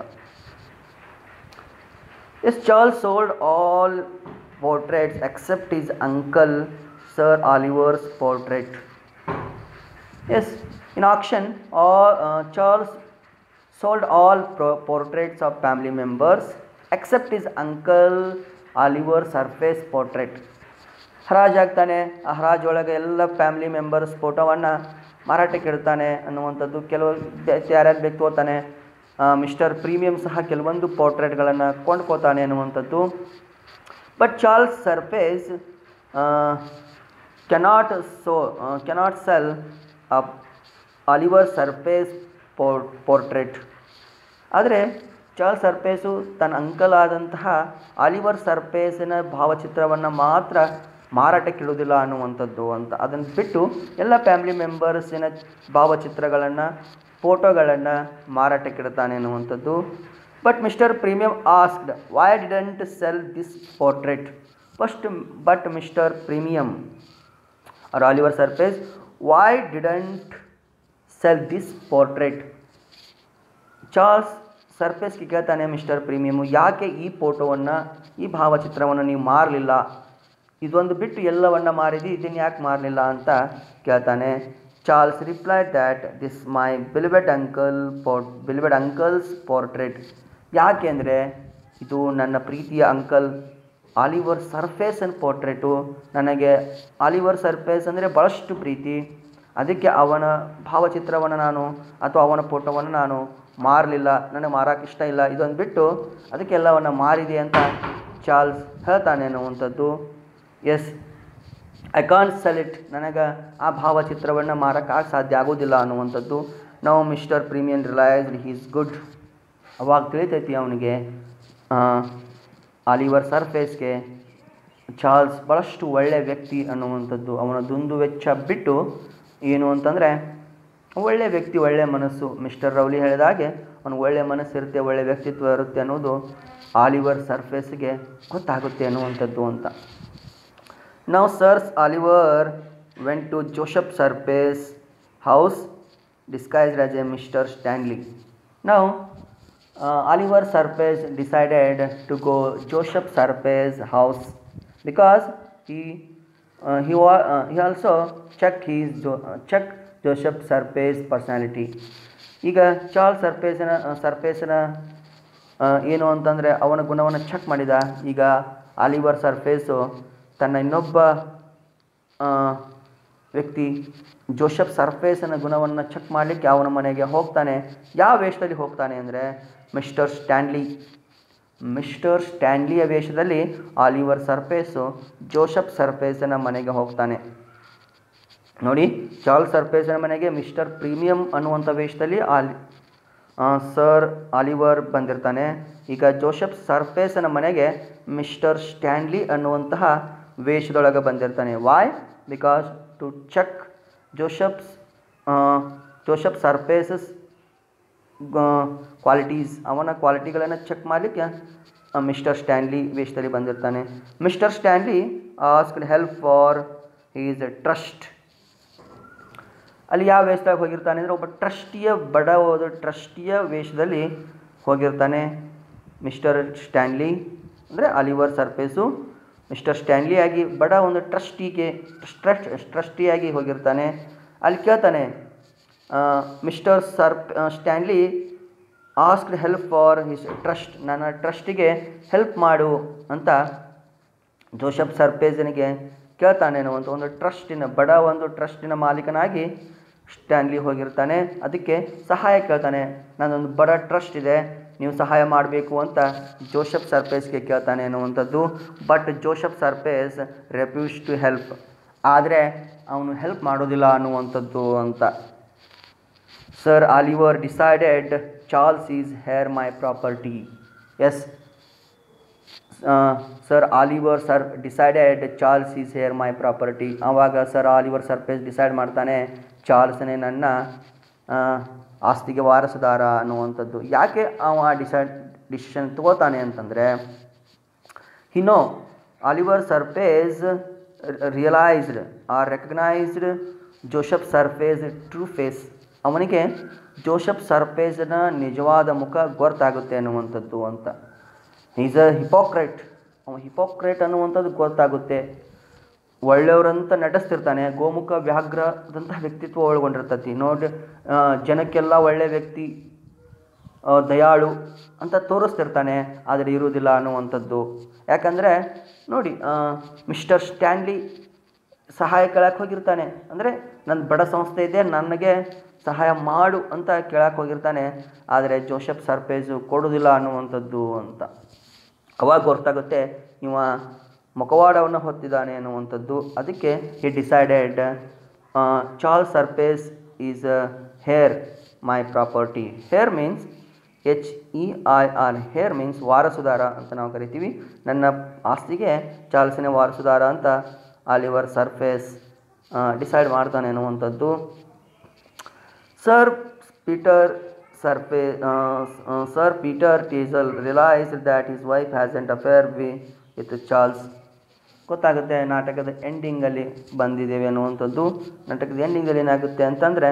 yes Charles sold all portraits except his uncle Sir Oliver's portrait Yes, in auction, all, uh, Charles sold all pro- portraits of family members except his uncle Oliver Surface portrait. ಹರಾಜಾಗ್ತಾನೆ ಆ ಹರಾಜ್ ಒಳಗೆ ಎಲ್ಲ ಫ್ಯಾಮಿಲಿ ಮೆಂಬರ್ಸ್ ಫೋಟೋವನ್ನು ಮಾರಾಟಕ್ಕೆ ಇಡ್ತಾನೆ ಅನ್ನುವಂಥದ್ದು ಕೆಲವು ಬೆ- ಯಾರ್ಯಾರು ಬೇಕು ತೋತಾನೆ ಮಿಸ್ಟರ್ ಪ್ರೀಮಿಯಂ ಸಹ ಕೆಲವೊಂದು ಪೋರ್ಟ್ರೇಟ್ಗಳನ್ನು ಕೊಂಡ್ಕೋತಾನೆ ಅನ್ನುವಂಥದ್ದು but Charles Surface cannot so cannot sell Oliver Surface ಪೋರ್ ಪೋರ್ಟ್ರೇಟ್ ಆದರೆ ಚಾರ್ಲ್ಸ್ ಸರ್ಫೇಸು ತನ್ನ ಅಂಕಲ್ ಆದಂತಹ ಆಲಿವರ್ ಸರ್ಫೇಸಿನ ಭಾವಚಿತ್ರವನ್ನು ಮಾತ್ರ ಮಾರಾಟಕ್ಕಿಡುವುದಿಲ್ಲ ಅನ್ನುವಂಥದ್ದು ಅಂತ ಅದನ್ನು ಬಿಟ್ಟು ಎಲ್ಲ ಫ್ಯಾಮಿಲಿ ಮೆಂಬರ್ಸಿನ ಭಾವಚಿತ್ರಗಳನ್ನು ಫೋಟೋಗಳನ್ನು ಮಾರಾಟಕ್ಕಿಡ್ತಾನೆ ಅನ್ನುವಂಥದ್ದು but Mister Premium asked why didn't sell this portrait first but Mister Premium or Oliver Surface, why didn't sell this portrait? Charles ಸರ್ಫೇಸ್ಗೆ ಕೇಳ್ತಾನೆ ಮಿಸ್ಟರ್ ಪ್ರೀಮಿಯಮು ಯಾಕೆ ಈ ಫೋಟೋವನ್ನು ಈ ಭಾವಚಿತ್ರವನ್ನು ನೀವು ಮಾರಲಿಲ್ಲ ಇದೊಂದು ಬಿಟ್ಟು ಎಲ್ಲವನ್ನ ಮಾರಿದಿ ಇದನ್ನು ಯಾಕೆ ಮಾರಲಿಲ್ಲ ಅಂತ ಕೇಳ್ತಾನೆ Charles replied that this my beloved uncle ಪೋರ್ಟ್ ಬಿಲ್ವೆಡ್ ಅಂಕಲ್ಸ್ ಪೋರ್ಟ್ರೇಟ್ ಯಾಕೆ ಅಂದರೆ ಇದು ನನ್ನ ಪ್ರೀತಿಯ ಅಂಕಲ್ ಆಲಿವರ್ ಸರ್ಫೇಸನ್ ಪೋರ್ಟ್ರೇಟು ನನಗೆ ಆಲಿವರ್ ಸರ್ಫೇಸ್ ಅಂದರೆ ಭಾಳಷ್ಟು ಪ್ರೀತಿ ಅದಕ್ಕೆ ಅವನ ಭಾವಚಿತ್ರವನ್ನು ನಾನು ಅಥವಾ ಅವನ ಫೋಟೋವನ್ನು ನಾನು ಮಾರಲಿಲ್ಲ ನನಗೆ ಮಾರಕ್ಕೆ ಇಷ್ಟ ಇಲ್ಲ ಇದೊಂದು ಬಿಟ್ಟು ಅದಕ್ಕೆ ಎಲ್ಲವನ್ನು ಮಾರಿದೆ ಅಂತ ಚಾರ್ಲ್ಸ್ ಹೇಳ್ತಾನೆ ಅನ್ನುವಂಥದ್ದು yes I can't sell it ನನಗೆ ಆ ಭಾವಚಿತ್ರವನ್ನು ಮಾರಕ್ಕೆ ಸಾಧ್ಯ ಆಗೋದಿಲ್ಲ ಅನ್ನುವಂಥದ್ದು ನಾವು Mister Premium realises he's good ಅವಾಗ ತಿಳಿತೈತಿ ಅವನಿಗೆ ಆಲಿವರ್ ಸರ್ಫೇಸ್ಗೆ ಚಾರ್ಲ್ಸ್ ಭಾಳಷ್ಟು ಒಳ್ಳೆಯ ವ್ಯಕ್ತಿ ಅನ್ನುವಂಥದ್ದು ಅವನ ದುಂದು ವೆಚ್ಚ ಬಿಟ್ಟು ಏನು ಅಂತಂದರೆ ಒಳ್ಳೆಯ ವ್ಯಕ್ತಿ ಒಳ್ಳೆಯ ಮನಸ್ಸು ಮಿಸ್ಟರ್ ರೌಲಿ ಹೇಳಿದ ಹಾಗೆ ಅವನು ಒಳ್ಳೆಯ ಮನಸ್ಸು ಇರುತ್ತೆ ಒಳ್ಳೆಯ ವ್ಯಕ್ತಿತ್ವ ಇರುತ್ತೆ ಅನ್ನೋದು ಆಲಿವರ್ ಸರ್ಫೇಸ್ಗೆ ಗೊತ್ತಾಗುತ್ತೆ ಅನ್ನುವಂಥದ್ದು ಅಂತ ನಾವು Sir Oliver went to Joseph Surface house disguised as a Mister Stanley ನಾವು Oliver Surface decided to go Joseph Surface house because he uh, he wa- uh, he also checked his jo- uh, checked Joseph Surface personality ಈಗ Charles ಸರ್ಫೇಸಿನ ಸರ್ಫೇಸಿನ ಏನು ಅಂತಂದರೆ ಅವನ ಗುಣವನ್ನು check ಮಾಡಿದ ಈಗ ಆಲಿವರ್ ಸರ್ಫೇಸು ತನ್ನ ಇನ್ನೊಬ್ಬ ಆ, ವ್ಯಕ್ತಿ ಜೋಸೆಫ್ ಸರ್ಫೇಸನ ಗುಣವನ್ನು ಚೆಕ್ ಮಾಡಲಿಕ್ಕೆ ಅವನ ಮನೆಗೆ ಹೋಗ್ತಾನೆ ಯಾವ ವೇಷದಲ್ಲಿ ಹೋಗ್ತಾನೆ ಅಂದರೆ ಮಿಸ್ಟರ್ ಸ್ಟ್ಯಾನ್ಲಿ ಮಿಸ್ಟರ್ ಸ್ಟ್ಯಾನ್ಲಿಯ ವೇಷದಲ್ಲಿ ಆಲಿವರ್ ಸರ್ಫೇಸು ಜೋಸೆಫ್ ಸರ್ಫೇಸನ ಮನೆಗೆ ಹೋಗ್ತಾನೆ ನೋಡಿ ಚಾರ್ಲ್ಸ್ ಸರ್ಫೇಸನ ಮನೆಗೆ ಮಿಸ್ಟರ್ ಪ್ರೀಮಿಯಂ ಅನ್ನುವಂಥ ವೇಷದಲ್ಲಿ ಆಲಿ ಆ, ಸರ್ ಆಲಿವರ್ ಬಂದಿರ್ತಾನೆ ಈಗ ಜೋಸೆಫ್ ಸರ್ಫೇಸನ ಮನೆಗೆ ಮಿಸ್ಟರ್ ಸ್ಟ್ಯಾನ್ಲಿ ಅನ್ನುವಂತಹ ವೇಷದೊಳಗೆ ಬಂದಿರ್ತಾನೆ why because to check Joseph's Joseph Surface's qualities ಅವನ ಕ್ವಾಲಿಟಿಗಳನ್ನು ಚೆಕ್ ಮಾಡಲಿಕ್ಕೆ ಮಿಸ್ಟರ್ ಸ್ಟ್ಯಾನ್ಲಿ ವೇಷದಲ್ಲಿ ಬಂದಿರ್ತಾನೆ Mister Stanley asked help for his trust ಅಲ್ಲಿ ಯಾವ ವೇಷದಾಗ ಹೋಗಿರ್ತಾನೆ ಅಂದರೆ ಒಬ್ಬ ಟ್ರಸ್ಟಿಯ ಬಡ ಒಂದು ಟ್ರಸ್ಟಿಯ ವೇಷದಲ್ಲಿ ಹೋಗಿರ್ತಾನೆ ಮಿಸ್ಟರ್ ಸ್ಟ್ಯಾನ್ಲಿ ಅಂದರೆ ಆಲಿವರ್ ಸರ್ಫೇಸು ಮಿಸ್ಟರ್ ಸ್ಟ್ಯಾನ್ಲಿ ಆಗಿ ಬಡ ಒಂದು ಟ್ರಸ್ಟಿಗೆ ಟ್ರಸ್ಟ್ ಟ್ರಸ್ಟಿಯಾಗಿ ಹೋಗಿರ್ತಾನೆ ಅಲ್ಲಿ ಕೇಳ್ತಾನೆ ಮಿಸ್ಟರ್ ಸರ್ಪ್ Stanley asked help for his trust ನನ್ನ ಟ್ರಸ್ಟಿಗೆ ಹೆಲ್ಪ್ ಮಾಡು ಅಂತ ಜೋಸೆಫ್ ಸರ್ಪೇಜನಿಗೆ ಕೇಳ್ತಾನೆ ಅನ್ನುವಂಥ ಒಂದು ಟ್ರಸ್ಟಿನ ಬಡ ಒಂದು ಟ್ರಸ್ಟಿನ ಮಾಲೀಕನಾಗಿ ಸ್ಟ್ಯಾನ್ಲಿ ಹೋಗಿರ್ತಾನೆ ಅದಕ್ಕೆ ಸಹಾಯ ಕೇಳ್ತಾನೆ ನನ್ನೊಂದು ಬಡ ಟ್ರಸ್ಟ್ ಇದೆ ನೀವು ಸಹಾಯ ಮಾಡಬೇಕು ಅಂತ ಜೋಸೆಫ್ ಸರ್ಪೇಸ್ಗೆ ಕೇಳ್ತಾನೆ ಅನ್ನುವಂಥದ್ದು but Joseph Surface refuse to help ಆದರೆ ಅವನು ಹೆಲ್ಪ್ ಮಾಡೋದಿಲ್ಲ ಅನ್ನುವಂಥದ್ದು ಅಂತ Sir Oliver decided Charles is heir my property yes Sir Oliver Sir decided Charles is heir my property ಆವಾಗ ಸರ್ ಆಲಿವರ್ ಸರ್ಪೇಸ್ ಡಿಸೈಡ್ ಮಾಡ್ತಾನೆ ಚಾರ್ಲ್ಸನೇ ನನ್ನ ಆ, ಆಸ್ತಿಗೆ ವಾರಸುದಾರ ಅನ್ನುವಂಥದ್ದು ಯಾಕೆ ಅವ ಡಿಸೈಡ್ ಡಿಸಿಷನ್ ತಗೋತಾನೆ ಅಂತಂದರೆ he know Oliver Surface realized or recognized Joseph Surface true face ಅವನಿಗೆ ಜೋಸೆಫ್ ಸರ್ಫೇಸ್ನ ನಿಜವಾದ ಮುಖ ಗೊತ್ತಾಗುತ್ತೆ ಅನ್ನುವಂಥದ್ದು ಅಂತ ಈಸ್ ಅ ಹಿಪೋಕ್ರೇಟ್ ಅವ ಹಿಪೋಕ್ರೇಟ್ ಅನ್ನುವಂಥದ್ದು ಗೊತ್ತಾಗುತ್ತೆ ಒಳ್ಳೆಯವರಂತ ನಟಿಸ್ತಿರ್ತಾನೆ ಗೋಮುಖ ವ್ಯಾಘ್ರದಂತಹ ವ್ಯಕ್ತಿತ್ವ ಒಳಗೊಂಡಿರ್ತತಿ ನೋಡಿ ಆ, ಜನಕ್ಕೆಲ್ಲ ಒಳ್ಳೆ ವ್ಯಕ್ತಿ ಆ, ದಯಾಳು ಅಂತ ತೋರಿಸ್ತಿರ್ತಾನೆ ಆದರೆ ಇರುವುದಿಲ್ಲ ಅನ್ನುವಂಥದ್ದು ಯಾಕಂದರೆ ನೋಡಿ ಮಿಸ್ಟರ್ ಸ್ಟ್ಯಾನ್ಲಿ ಸಹಾಯ ಕೇಳಕ್ಕೆ ಹೋಗಿರ್ತಾನೆ ಅಂದರೆ ನನ್ನ ಬಡ ಸಂಸ್ಥೆ ಇದೆ ನನಗೆ ಸಹಾಯ ಮಾಡು ಅಂತ ಕೇಳಕ್ಕೆ ಹೋಗಿರ್ತಾನೆ ಆದರೆ ಜೋಸೆಫ್ ಸರ್ಪೇಜು ಕೊಡೋದಿಲ್ಲ ಅನ್ನುವಂಥದ್ದು ಅಂತ ಅವಾಗ ಗೊತ್ತಾಗುತ್ತೆ ಇವ ಮುಖವಾಡವನ್ನು ಹೊತ್ತಿದ್ದಾನೆ ಅನ್ನುವಂಥದ್ದು ಅದಕ್ಕೆ he decided Charles Surface is heir my property heir means H E I R heir means ವಾರಸುದಾರ ಅಂತ ನಾವು ಕರಿತೀವಿ ನನ್ನ ಆಸ್ತಿಗೆ ಚಾರ್ಲ್ಸಿನ ವಾರಸುದಾರ ಅಂತ ಆಲಿವರ್ ಸರ್ಫೇಸ್ ಡಿಸೈಡ್ ಮಾಡ್ತಾನೆ ಅನ್ನುವಂಥದ್ದು Sir Peter Surfe, uh, uh, Sir Peter Teasel realized that his wife has an affair wi- with Charles. ಗೊತ್ತಾಗುತ್ತೆ ನಾಟಕದ ಎಂಡಿಂಗಲ್ಲಿ ಬಂದಿದ್ದೇವೆ ಅನ್ನುವಂಥದ್ದು ನಾಟಕದ ಎಂಡಿಂಗಲ್ಲಿ ಏನಾಗುತ್ತೆ ಅಂತಂದರೆ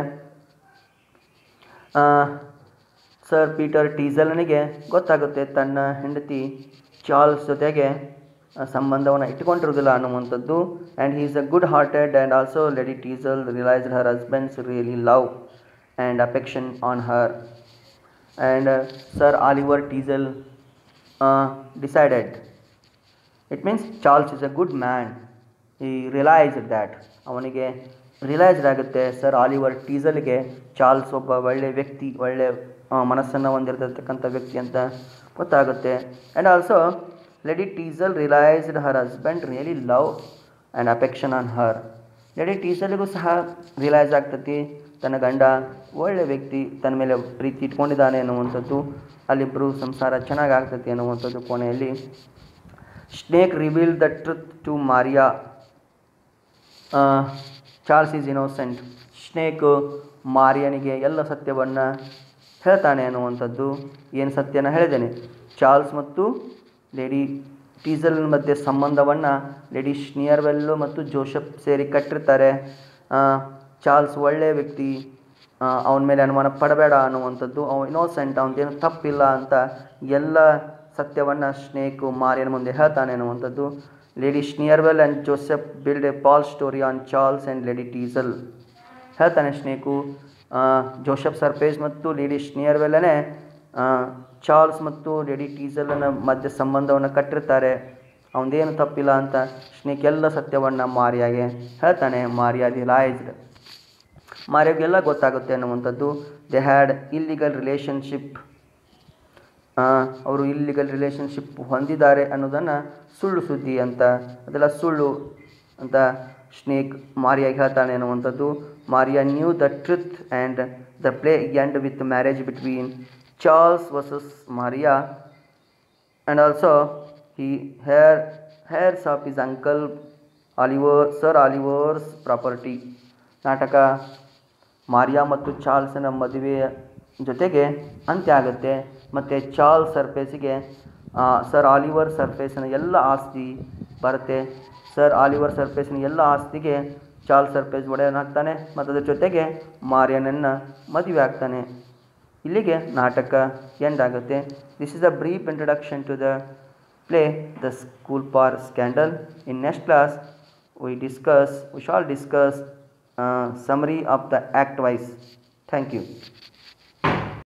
ಸರ್ ಪೀಟರ್ ಟೀಸಲ್ನಿಗೆ ಗೊತ್ತಾಗುತ್ತೆ ತನ್ನ ಹೆಂಡತಿ ಚಾರ್ಲ್ಸ್ ಜೊತೆಗೆ ಆ, ಸಂಬಂಧವನ್ನು ಇಟ್ಟುಕೊಂಡಿರೋದಿಲ್ಲ ಅನ್ನುವಂಥದ್ದು and he is a good hearted and also Lady Teazle realised her husband's really love and affection on her and Sir Oliver Teazle decided it means Charles is a good man ಈ realised that ಅವನಿಗೆ realised ಆಗುತ್ತೆ Sir Oliver ಟೀಸಲ್ಗೆ Charles ಒಬ್ಬ ಒಳ್ಳೆ ವ್ಯಕ್ತಿ ಒಳ್ಳೆ ಮನಸ್ಸನ್ನು ಹೊಂದಿರತಕ್ಕಂಥ ವ್ಯಕ್ತಿ ಅಂತ ಗೊತ್ತಾಗುತ್ತೆ and also Lady Teazle realised her husband really love and affection on her Lady ಟೀಸಲ್ಗೂ ಸಹ ರಿಯಲೈಸ್ ಆಗ್ತತಿ ತನ್ನ ಗಂಡ ಒಳ್ಳೆ ವ್ಯಕ್ತಿ ತನ್ನ ಮೇಲೆ ಪ್ರೀತಿ ಇಟ್ಕೊಂಡಿದ್ದಾನೆ ಅನ್ನುವಂಥದ್ದು ಅಲ್ಲಿಬ್ಬರು ಸಂಸಾರ ಚೆನ್ನಾಗಿ ಆಗ್ತತಿ ಅನ್ನುವಂಥದ್ದು ಕೊನೆಯಲ್ಲಿ Snake reveal the truth to Maria Charles is innocent Snake ಮಾರಿಯನಿಗೆ ಎಲ್ಲ ಸತ್ಯವನ್ನು ಹೇಳ್ತಾನೆ ಅನ್ನುವಂಥದ್ದು ಏನು ಸತ್ಯನ ಹೇಳಿದ್ದೇನೆ ಚಾರ್ಲ್ಸ್ ಮತ್ತು ಲೇಡಿ ಟೀಸಲ್ ಮಧ್ಯೆ ಸಂಬಂಧವನ್ನು ಲೇಡಿ ಸ್ನಿಯರ್ವೆಲ್ಲು ಮತ್ತು ಜೋಸೆಫ್ ಸೇರಿ ಕಟ್ಟಿರ್ತಾರೆ ಆ, ಚಾರ್ಲ್ಸ್ ಒಳ್ಳೆಯ ವ್ಯಕ್ತಿ ಅವನ ಮೇಲೆ ಅನುಮಾನ ಪಡಬೇಡ ಅನ್ನುವಂಥದ್ದು ಅವನು ಇನೋಸೆಂಟ್ ಅವನದೇನು ತಪ್ಪಿಲ್ಲ ಅಂತ ಎಲ್ಲ ಸತ್ಯವನ್ನು ಸ್ನೇಕು ಮಾರಿಯನ ಮುಂದೆ ಹೇಳ್ತಾನೆ ಅನ್ನುವಂಥದ್ದು Lady Sneerwell and Joseph build a false story on Charles and lady Teazle ಹೇಳ್ತಾನೆ ಸ್ನೇಕು ಆ, ಜೋಸೆಫ್ ಸರ್ಪೇಜ್ ಮತ್ತು ಲೇಡಿ ಸ್ನಿಯರ್ವೆಲ್ಲನೇ ಆ, ಚಾರ್ಲ್ಸ್ ಮತ್ತು ಲೇಡಿ ಟೀಸಲನ ಮಧ್ಯೆ ಸಂಬಂಧವನ್ನು ಕಟ್ಟಿರ್ತಾರೆ ಅವನದೇನು ತಪ್ಪಿಲ್ಲ ಅಂತ ಸ್ನೇಕ್ ಎಲ್ಲ ಸತ್ಯವನ್ನು ಮಾರಿಯಾಗೆ ಹೇಳ್ತಾನೆ ಮಾರಿಯಾ ರಿಲೈಸ್ಡ್ ಮಾರಿಯಾಗೆಲ್ಲ ಗೊತ್ತಾಗುತ್ತೆ ಅನ್ನುವಂಥದ್ದು ದೆ ಹ್ಯಾಡ್ ಇಲ್ಲಿಗಲ್ ರಿಲೇಷನ್ಶಿಪ್ ಅವರು ಇಲ್ಲಿಗಲ್ ರಿಲೇಷನ್ಶಿಪ್ ಹೊಂದಿದ್ದಾರೆ ಅನ್ನೋದನ್ನು ಸುಳ್ಳು ಸುದ್ದಿ ಅಂತ ಅದೆಲ್ಲ ಸುಳ್ಳು ಅಂತ ಸ್ನೇಕ್ ಮಾರಿಯಾಗಿ ಹೇಳ್ತಾನೆ ಅನ್ನುವಂಥದ್ದು Maria knew the truth and the play end with marriage between Charles versus Maria and also he hair hairs of his uncle Oliver Sir Oliver's property ನಾಟಕ ಮಾರಿಯಾ ಮತ್ತು ಚಾರ್ಲ್ಸನ ಮದುವೆಯ ಜೊತೆಗೆ ಅಂತ್ಯ ಆಗುತ್ತೆ ಮತ್ತು ಚಾರ್ಲ್ಸ್ ಸರ್ಫೇಸಿಗೆ ಆ, ಸರ್ ಆಲಿವರ್ ಸರ್ಫೇಸಿನ ಎಲ್ಲ ಆಸ್ತಿ ಬರುತ್ತೆ ಸರ್ ಆಲಿವರ್ ಸರ್ಫೇಸಿನ ಎಲ್ಲ ಆಸ್ತಿಗೆ ಚಾರ್ಲ್ಸ್ ಸರ್ಫೇಸ್ ಒಡೆಯನಾಗ್ತಾನೆ ಮತ್ತು ಅದ್ರ ಜೊತೆಗೆ ಮಾರಿಯನನ್ನು ಮದುವೆ ಆಗ್ತಾನೆ ಇಲ್ಲಿಗೆ ನಾಟಕ ಎಂಡ್ ಆಗುತ್ತೆ this is a brief introduction to the play the School for Scandal in next class we discuss we shall discuss summary of the act wise thank you